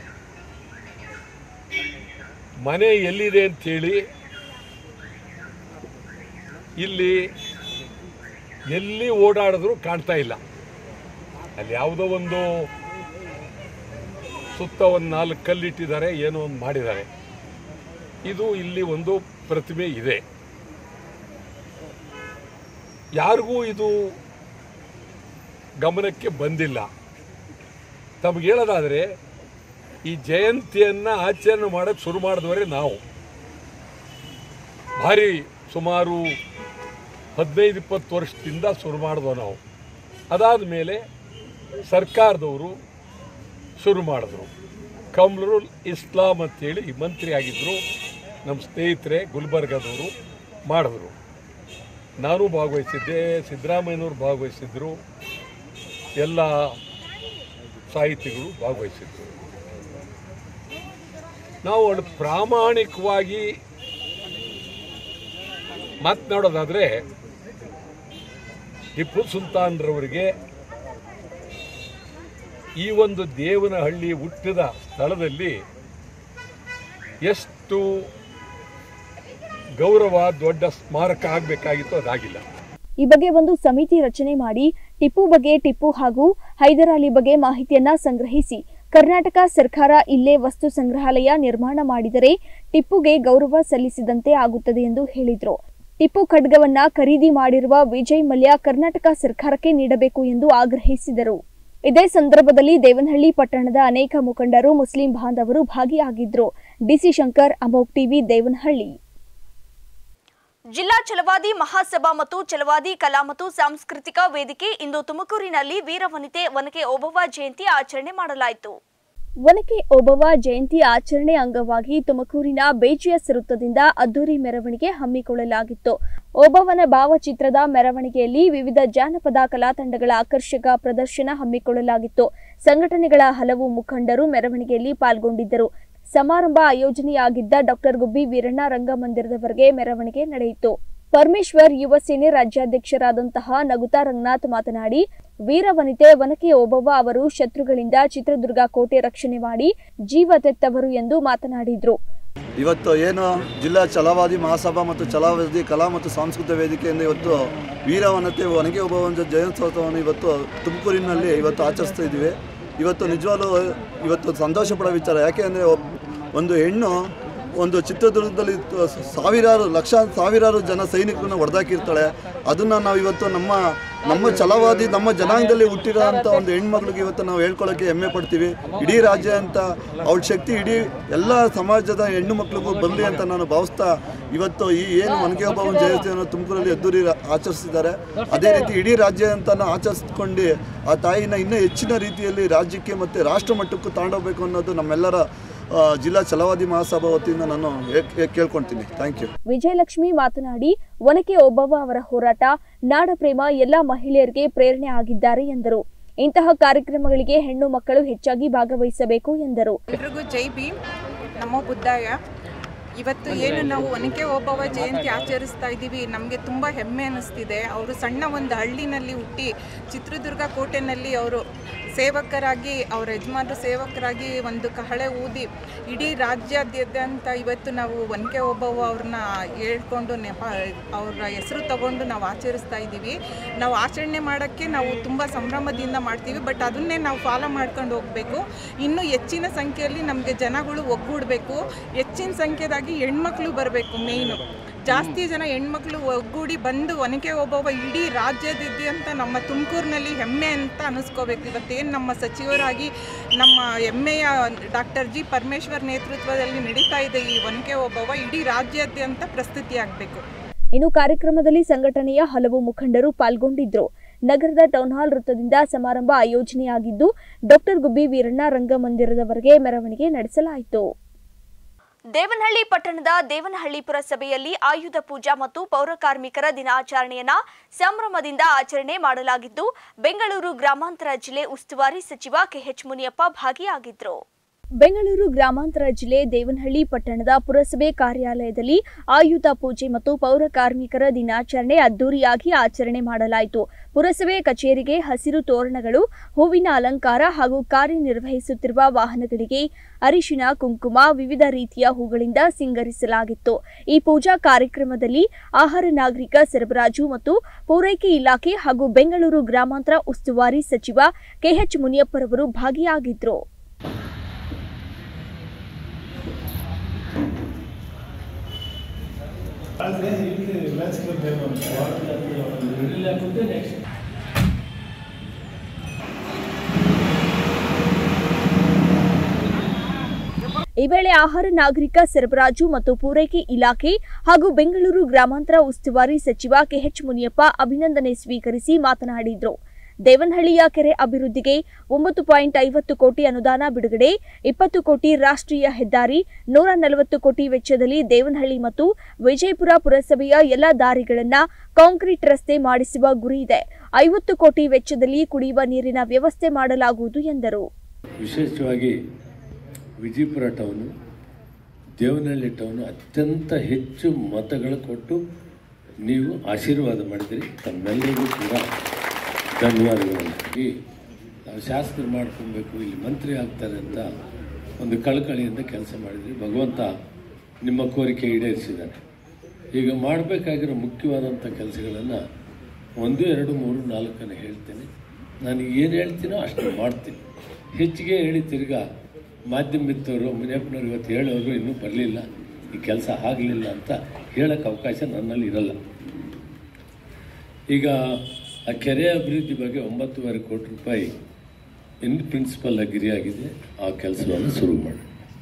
ಮನೆ ಎಲ್ಲಿದೆ ಅಂಥೇಳಿ ಇಲ್ಲಿ ಎಲ್ಲಿ ಓಡಾಡಿದ್ರು ಕಾಣ್ತಾ ಇಲ್ಲ ಅಲ್ಲಿ ಯಾವುದೋ ಒಂದು ಸುತ್ತ ಒಂದು ನಾಲ್ಕು ಕಲ್ಲಿಟ್ಟಿದ್ದಾರೆ ಏನೋ ಒಂದು ಮಾಡಿದ್ದಾರೆ ಇದು ಇಲ್ಲಿ ಒಂದು ಪ್ರತಿಮೆ ಇದೆ ಯಾರಿಗೂ ಇದು ಗಮನಕ್ಕೆ ಬಂದಿಲ್ಲ ತಮಗೆ ಹೇಳೋದಾದರೆ ಈ ಜಯಂತಿಯನ್ನು ಆಚರಣೆ ಮಾಡೋಕ್ಕೆ ಶುರು ಮಾಡಿದವರೇ ನಾವು ಭಾರಿ ಸುಮಾರು ಹದಿನೈದು ಇಪ್ಪತ್ತು ವರ್ಷದಿಂದ ಶುರು ಮಾಡಿದ್ವು ನಾವು ಅದಾದ ಮೇಲೆ ಸರ್ಕಾರದವರು ಶುರು ಮಾಡಿದ್ರು ಕಮ್ಲರುಲ್ ಇಸ್ಲಾಂ ಅಂತೇಳಿ ಈ ಮಂತ್ರಿ ಆಗಿದ್ದರು ನಮ್ಮ ಸ್ನೇಹಿತರೆ ಗುಲ್ಬರ್ಗದವರು ಮಾಡಿದ್ರು ನಾನು ಭಾಗವಹಿಸಿದ್ದೆ ಸಿದ್ದರಾಮಯ್ಯನವರು ಭಾಗವಹಿಸಿದ್ರು ಎಲ್ಲ ಸಾಹಿತಿಗಳು ಭಾಗವಹಿಸಿದ್ರು ನಾವು ಅಲ್ಲಿ ಪ್ರಾಮಾಣಿಕವಾಗಿ ಮಾತನಾಡೋದಾದರೆ ಟಿಪ್ಪು ಸುಲ್ತಾನ್ರವರಿಗೆ ಈ ಒಂದು ದೇವನಹಳ್ಳಿ ಹುಟ್ಟಿದ ಸ್ಥಳದಲ್ಲಿ ಎಷ್ಟು ಗೌರವ ದೊಡ್ಡ ಸ್ಮಾರಕ ಆಗಬೇಕಾಗಿತ್ತು ಅದಾಗಿಲ್ಲ ಈ ಬಗ್ಗೆ ಒಂದು ಸಮಿತಿ ರಚನೆ ಮಾಡಿ ಟಿಪ್ಪು ಬಗ್ಗೆ ಟಿಪ್ಪು ಹಾಗೂ ಹೈದರ್ ಅಲಿ ಬಗ್ಗೆ ಮಾಹಿತಿಯನ್ನ ಸಂಗ್ರಹಿಸಿ ಕರ್ನಾಟಕ ಸರ್ಕಾರ ಇಲ್ಲೇ ವಸ್ತು ಸಂಗ್ರಹಾಲಯ ನಿರ್ಮಾಣ ಮಾಡಿದರೆ ಟಿಪ್ಪುಗೆ ಗೌರವ ಸಲ್ಲಿಸಿದಂತೆ ಆಗುತ್ತದೆ ಎಂದು ಹೇಳಿದ್ರು ಟಿಪ್ಪು ಖಡ್ಗವನ್ನ ಖರೀದಿ ಮಾಡಿರುವ ವಿಜಯ್ ಮಲ್ಯ ಕರ್ನಾಟಕ ಸರ್ಕಾರಕ್ಕೆ ನೀಡಬೇಕು ಎಂದು ಆಗ್ರಹಿಸಿದರು ಇದೇ ಸಂದರ್ಭದಲ್ಲಿ ದೇವನಹಳ್ಳಿ ಪಟ್ಟಣದ ಅನೇಕ ಮುಖಂಡರು ಮುಸ್ಲಿಂ ಬಾಂಧವರು ಭಾಗಿಯಾಗಿದ್ರು ಡಿಸಿ ಶಂಕರ್ ಅಮೋಕ್ ಟಿವಿ ದೇವನಹಳ್ಳಿ ಜಿಲ್ಲಾ ಛಲವಾದಿ ಮಹಾಸಭಾ ಮತ್ತು ಛಲವಾದಿ ಕಲಾ ಮತ್ತು ಸಾಂಸ್ಕೃತಿಕ ವೇದಿಕೆ ಇಂದು ತುಮಕೂರಿನಲ್ಲಿ ವೀರವನಿತೆ ಒನಕೆ ಓಬವ್ವ ಜಯಂತಿ ಆಚರಣೆ ಮಾಡಲಾಯಿತು ಒನಕೆ ಓಬವ್ವ ಜಯಂತಿ ಆಚರಣೆ ಅಂಗವಾಗಿ ತುಮಕೂರಿನ ಬೇಜಿಯಸ್ ವೃತ್ತದಿಂದ ಅದ್ದೂರಿ ಮೆರವಣಿಗೆ ಹಮ್ಮಿಕೊಳ್ಳಲಾಗಿತ್ತು ಓಬವ್ವನ ಭಾವಚಿತ್ರದ ಮೆರವಣಿಗೆಯಲ್ಲಿ ವಿವಿಧ ಜಾನಪದ ಕಲಾ ತಂಡಗಳ ಆಕರ್ಷಕ ಪ್ರದರ್ಶನ ಹಮ್ಮಿಕೊಳ್ಳಲಾಗಿತ್ತು ಸಂಘಟನೆಗಳ ಹಲವು ಮುಖಂಡರು ಮೆರವಣಿಗೆಯಲ್ಲಿ ಪಾಲ್ಗೊಂಡಿದ್ದರು ಸಮಾರಂಭ ಆಯೋಜನೆಯಾಗಿದ್ದ ಡಾಕ್ಟರ್ ಗುಬ್ಬಿ ವೀರಣ್ಣ ರಂಗಮಂದಿರದವರೆಗೆ ಮೆರವಣಿಗೆ ನಡೆಯಿತು ಪರಮೇಶ್ವರ್ ಯುವ ಸೇನೆ ರಾಜ್ಯಾಧ್ಯಕ್ಷರಾದಂತಹ ನಗುತಾ ರಂಗನಾಥ್ ಮಾತನಾಡಿ ವೀರವನಿತೆ ವನಕೆ ಓಬವ್ವ ಅವರು ಶತ್ರುಗಳಿಂದ ಚಿತ್ರದುರ್ಗ ಕೋಟೆ ರಕ್ಷಣೆ ಮಾಡಿ ಜೀವ ತೆತ್ತವರು ಎಂದು ಮಾತನಾಡಿದ್ರು ಇವತ್ತು ಏನು ಜಿಲ್ಲಾ ಛಲವಾದಿ ಮಹಾಸಭಾ ಮತ್ತು ಛಲವಾದಿ ಕಲಾ ಮತ್ತು ಸಾಂಸ್ಕೃತಿಕ ವೇದಿಕೆಯಿಂದ ಇವತ್ತು ವೀರವನತೆ ಒನಗೆ ಒಬ್ಬ ಜಯೋತ್ಸವವನ್ನು ಇವತ್ತು ತುಮಕೂರಿನಲ್ಲಿ ಇವತ್ತು ಆಚರಿಸ್ತಾ ಇದ್ದೀವಿ ಇವತ್ತು ನಿಜವಾಗ್ಲೂ ಇವತ್ತು ಸಂತೋಷ ಪಡೋ ವಿಚಾರ ಯಾಕೆ ಅಂದರೆ ಒಂದು ಹೆಣ್ಣು ಒಂದು ಚಿತ್ರದುರ್ಗದಲ್ಲಿ ತ- ಸಾವಿರಾರು ಲಕ್ಷ ಸಾವಿರಾರು ಜನ ಸೈನಿಕರನ್ನ ಹೊಡೆದಾಕಿರ್ತಾಳೆ ಅದನ್ನು ನಾವು ಇವತ್ತು ನಮ್ಮ ನಮ್ಮ ಛಲವಾದಿ ನಮ್ಮ ಜನಾಂಗದಲ್ಲಿ ಹುಟ್ಟಿರೋಂಥ ಒಂದು ಹೆಣ್ಮಕ್ಳಿಗೆ ಇವತ್ತು ನಾವು ಹೇಳ್ಕೊಳ್ಳೋಕ್ಕೆ ಹೆಮ್ಮೆ ಪಡ್ತೀವಿ ಇಡೀ ರಾಜ್ಯ ಅಂತ ಅವಳ ಶಕ್ತಿ ಇಡೀ ಎಲ್ಲ ಸಮಾಜದ ಹೆಣ್ಣು ಮಕ್ಳಿಗೂ ಬರಲಿ ಅಂತ ನಾನು ಭಾವಿಸ್ತಾ ಇವತ್ತು ಈ ಏನು ಒನಕೆ ಒಬ್ಬವನ ಜಯಂತಿಯನ್ನು ತುಮಕೂರಲ್ಲಿ ಅದ್ದೂರಿ ರಾ- ಆಚರಿಸಿದ್ದಾರೆ ಅದೇ ರೀತಿ ಇಡೀ ರಾಜ್ಯ ಅಂತ ಆಚರಿಸ್ಕೊಂಡು ಆ ತಾಯಿನ ಇನ್ನೂ ಹೆಚ್ಚಿನ ರೀತಿಯಲ್ಲಿ ರಾಜ್ಯಕ್ಕೆ ಮತ್ತು ರಾಷ್ಟ್ರ ಮಟ್ಟಕ್ಕೂ ತಗೊಂಡೋಗ್ಬೇಕು ಅನ್ನೋದು ನಮ್ಮೆಲ್ಲರ ಆ, ಜಿಲ್ಲಾ ಛಲವಾದಿ ಮಹಾಸಭಾ ವತಿಯಿಂದ ನಾನು ಹೇ- ಹೇ- ಕೇಳ್ಕೊಳ್ತೀನಿ ಥ್ಯಾಂಕ್ ಯು ವಿಜಯಲಕ್ಷ್ಮಿ ಮಾತನಾಡಿ ಒನಕೆ ಓಬವ್ವ ಅವರ ಹೋರಾಟ ನಾಡಪ್ರೇಮ ಎಲ್ಲ ಮಹಿಳೆಯರಿಗೆ ಪ್ರೇರಣೆ ಆಗಿದ್ದಾರೆ ಎಂದರು ಇಂತಹ ಕಾರ್ಯಕ್ರಮಗಳಿಗೆ ಹೆಣ್ಣು ಮಕ್ಕಳು ಹೆಚ್ಚಾಗಿ ಭಾಗವಹಿಸಬೇಕು ಎಂದರು ಎಲ್ರಿಗೂ ಜೈ ಭೀಮ್ ನಮೋ ಬುದ್ಧಾಯ ಇವತ್ತು ಏನು ನಾವು ಒನಕೆ ಓಬವ್ವ ಜಯಂತಿ ಆಚರಿಸ್ತಾ ಇದ್ದೀವಿ ನಮಗೆ ತುಂಬ ಹೆಮ್ಮೆ ಅನ್ನಿಸ್ತಿದೆ ಅವರು ಸಣ್ಣ ಒಂದು ಹಳ್ಳಿನಲ್ಲಿ ಹುಟ್ಟಿ ಚಿತ್ರದುರ್ಗ ಕೋಟೆನಲ್ಲಿ ಅವರು ಸೇವಕರಾಗಿ ಅವರ ಯಜಮಾನರು ಸೇವಕರಾಗಿ ಒಂದು ಕಹಳೆ ಊದಿ ಇಡೀ ರಾಜ್ಯಾದ್ಯಂತ ಇವತ್ತು ನಾವು ಒನಕೆ ಓಬವ್ವ ಅವ್ರನ್ನ ಹೇಳ್ಕೊಂಡು ನೆಪ ಅವರ ಹೆಸರು ತಗೊಂಡು ನಾವು ಆಚರಿಸ್ತಾ ಇದ್ದೀವಿ ನಾವು ಆಚರಣೆ ಮಾಡೋಕ್ಕೆ ನಾವು ತುಂಬ ಸಂಭ್ರಮದಿಂದ ಮಾಡ್ತೀವಿ ಬಟ್ ಅದನ್ನೇ ನಾವು ಫಾಲೋ ಮಾಡ್ಕೊಂಡು ಹೋಗಬೇಕು ಇನ್ನೂ ಹೆಚ್ಚಿನ ಸಂಖ್ಯೆಯಲ್ಲಿ ನಮಗೆ ಜನಗಳು ಒಗ್ಗೂಡಬೇಕು ಹೆಚ್ಚಿನ ಸಂಖ್ಯೆದಾಗಿ ಹೆಣ್ಮಕ್ಳು ಬರಬೇಕು ಮೇಯ್ನು ಜಾಸ್ತಿ ಜನ ಹೆಣ್ಮಕ್ಳು ಒಗ್ಗೂಡಿ ಬಂದು ಒನಕೆ ಓಬವ್ವ ಇಡೀ ರಾಜ್ಯದಾದ್ಯಂತ ನಮ್ಮ ತುಮಕೂರಿನಲ್ಲಿ ಹೆಮ್ಮೆ ಅಂತ ಅನಿಸ್ಕೋಬೇಕು ಇವತ್ತೇನು ನಮ್ಮ ಸಚಿವರಾಗಿ ನಮ್ಮ ಹೆಮ್ಮೆಯ ಡಾಕ್ಟರ್ ಜಿ ಪರಮೇಶ್ವರ್ ನೇತೃತ್ವದಲ್ಲಿ ನಡೀತಾ ಇದೆ ಈ ಒನಕೆ ಓಬವ್ವ ಇಡೀ ರಾಜ್ಯಾದ್ಯಂತ ಪ್ರಸ್ತುತಿಯಾಗಬೇಕು ಇನ್ನು ಕಾರ್ಯಕ್ರಮದಲ್ಲಿ ಸಂಘಟನೆಯ ಹಲವು ಮುಖಂಡರು ಪಾಲ್ಗೊಂಡಿದ್ರು ನಗರದ ಟೌನ್ ಹಾಲ್ ವೃತ್ತದಿಂದ ಸಮಾರಂಭ ಆಯೋಜನೆಯಾಗಿದ್ದು ಡಾಕ್ಟರ್ ಗುಬ್ಬಿ ವೀರಣ್ಣ ರಂಗಮಂದಿರದವರೆಗೆ ಮೆರವಣಿಗೆ ನಡೆಸಲಾಯಿತು ದೇವನಹಳ್ಳಿ ಪಟ್ಟಣದ ದೇವನಹಳ್ಳಿ ಪುರಸಭೆಯಲ್ಲಿ ಆಯುಧ ಪೂಜಾ ಮತ್ತು ಪೌರ ಕಾರ್ಮಿಕರ ದಿನಾಚರಣೆಯನ್ನ ಸಂಭ್ರಮದಿಂದ ಆಚರಣೆ ಮಾಡಲಾಗಿದ್ದು ಬೆಂಗಳೂರು ಗ್ರಾಮಾಂತರ ಜಿಲ್ಲೆ ಉಸ್ತುವಾರಿ ಸಚಿವ ಕೆಎಚ್ ಮುನಿಯಪ್ಪ ಭಾಗಿಯಾಗಿದ್ರು ಬೆಂಗಳೂರು ಗ್ರಾಮಾಂತರ ಜಿಲ್ಲೆ ದೇವನಹಳ್ಳಿ ಪಟ್ಟಣದ ಪುರಸಭೆ ಕಾರ್ಯಾಲಯದಲ್ಲಿ ಆಯುಧ ಪೂಜೆ ಮತ್ತು ಪೌರ ಕಾರ್ಮಿಕರ ದಿನಾಚರಣೆ ಅದ್ದೂರಿಯಾಗಿ ಆಚರಣೆ ಮಾಡಲಾಯಿತು ಪುರಸಭೆ ಕಚೇರಿಗೆ ಹಸಿರು ತೋರಣಗಳು ಹೂವಿನ ಅಲಂಕಾರ ಹಾಗೂ ಕಾರ್ಯನಿರ್ವಹಿಸುತ್ತಿರುವ ವಾಹನಗಳಿಗೆ ಅರಿಶಿನ ಕುಂಕುಮ ವಿವಿಧ ರೀತಿಯ ಹೂಗಳಿಂದ ಸಿಂಗರಿಸಲಾಗಿತ್ತು ಈ ಪೂಜಾ ಕಾರ್ಯಕ್ರಮದಲ್ಲಿ ಆಹಾರ ನಾಗರಿಕ ಸರಬರಾಜು ಮತ್ತು ಪೂರೈಕೆ ಇಲಾಖೆ ಹಾಗೂ ಬೆಂಗಳೂರು ಗ್ರಾಮಾಂತರ ಉಸ್ತುವಾರಿ ಸಚಿವ ಕೆಎಚ್ ಮುನಿಯಪ್ಪರವರು ಭಾಗಿಯಾಗಿದ್ರು ಈ ವೇಳೆ ಆಹಾರ ನಾಗರಿಕ ಸರಬರಾಜು ಮತ್ತು ಪೂರೈಕೆ ಇಲಾಖೆ ಹಾಗೂ ಬೆಂಗಳೂರು ಗ್ರಾಮಾಂತರ ಉಸ್ತುವಾರಿ ಸಚಿವ ಕೆಎಚ್ ಮುನಿಯಪ್ಪ ಅಭಿನಂದನೆ ಸ್ವೀಕರಿಸಿ ಮಾತನಾಡಿದ್ರು ದೇವನಹಳ್ಳಿಯ ಕೆರೆ ಅಭಿವೃದ್ಧಿಗೆ ಒಂಬತ್ತು ಪಾಯಿಂಟ್ ಐವತ್ತು ಕೋಟಿ ಅನುದಾನ ಬಿಡುಗಡೆ ಇಪ್ಪತ್ತು ಕೋಟಿ ರಾಷ್ಟ್ರೀಯ ಹೆದ್ದಾರಿ ನೂರ ನಲವತ್ತು ಕೋಟಿ ವೆಚ್ಚದಲ್ಲಿ ದೇವನಹಳ್ಳಿ ಮತ್ತು ವಿಜಯಪುರ ಪುರಸಭೆಯ ಎಲ್ಲ ದಾರಿಗಳನ್ನ ಕಾಂಕ್ರೀಟ್ ರಸ್ತೆ ಮಾಡಿಸುವ ಗುರಿ ಇದೆ ಐವತ್ತು ಕೋಟಿ ವೆಚ್ಚದಲ್ಲಿ ಕುಡಿಯುವ ನೀರಿನ ವ್ಯವಸ್ಥೆ ಮಾಡಲಾಗುವುದು ಎಂದರು ವಿಶೇಷವಾಗಿ ವಿಜಯಪುರ ಟೌನು ದೇವನಹಳ್ಳಿ ಟೌನು ಅತ್ಯಂತ ಹೆಚ್ಚು ಮತಗಳು ಕೊಟ್ಟು ನೀವು ಆಶೀರ್ವಾದ ಮಾಡಿದಿರಿ ತಮ್ಮೆಲ್ಲರಿಗೂ ಕೂಡ ಧನ್ಯವಾದಗಳನ್ನು ಈ ನಾವು ಶಾಸಕರು ಮಾಡ್ಕೊಬೇಕು ಇಲ್ಲಿ ಮಂತ್ರಿ ಆಗ್ತಾರೆ ಅಂತ ಒಂದು ಕಳಕಳಿಯಿಂದ ಕೆಲಸ ಮಾಡಿದ್ರಿ ಭಗವಂತ ನಿಮ್ಮ ಕೋರಿಕೆ ಈಡೇರಿಸಿದ್ದಾನೆ ಈಗ ಮಾಡಬೇಕಾಗಿರೋ ಮುಖ್ಯವಾದಂಥ ಕೆಲಸಗಳನ್ನು ಒಂದು ಎರಡು ಮೂರು ನಾಲ್ಕನ್ನು ಹೇಳ್ತೇನೆ ನಾನು ಏನು ಹೇಳ್ತೀನೋ ಅಷ್ಟು ಮಾಡ್ತೀನಿ ಹೆಚ್ಚಿಗೆ ಹೇಳಿ ತಿರ್ಗಾ ಮಾಧ್ಯಮಿತ್ತವರು ಮುನಿಯಪ್ಪನವ್ರು ಇವತ್ತು ಹೇಳೋರು ಇನ್ನೂ ಬರಲಿಲ್ಲ ಈ ಕೆಲಸ ಆಗಲಿಲ್ಲ ಅಂತ ಹೇಳೋಕ್ಕೆ ಅವಕಾಶ ನನ್ನಲ್ಲಿ ಇರಲ್ಲ ಈಗ ಆ ಕೆರೆ ಅಭಿವೃದ್ಧಿ ಬಗ್ಗೆ ಒಂಬತ್ತುವರೆ ಕೋಟಿ ರೂಪಾಯಿ ಇನ್ ಪ್ರಿನ್ಸಿಪಲ್ ಗಿರಿಯಾಗಿದೆ ಆ ಕೆಲಸವನ್ನು ಶುರು ಮಾಡಿ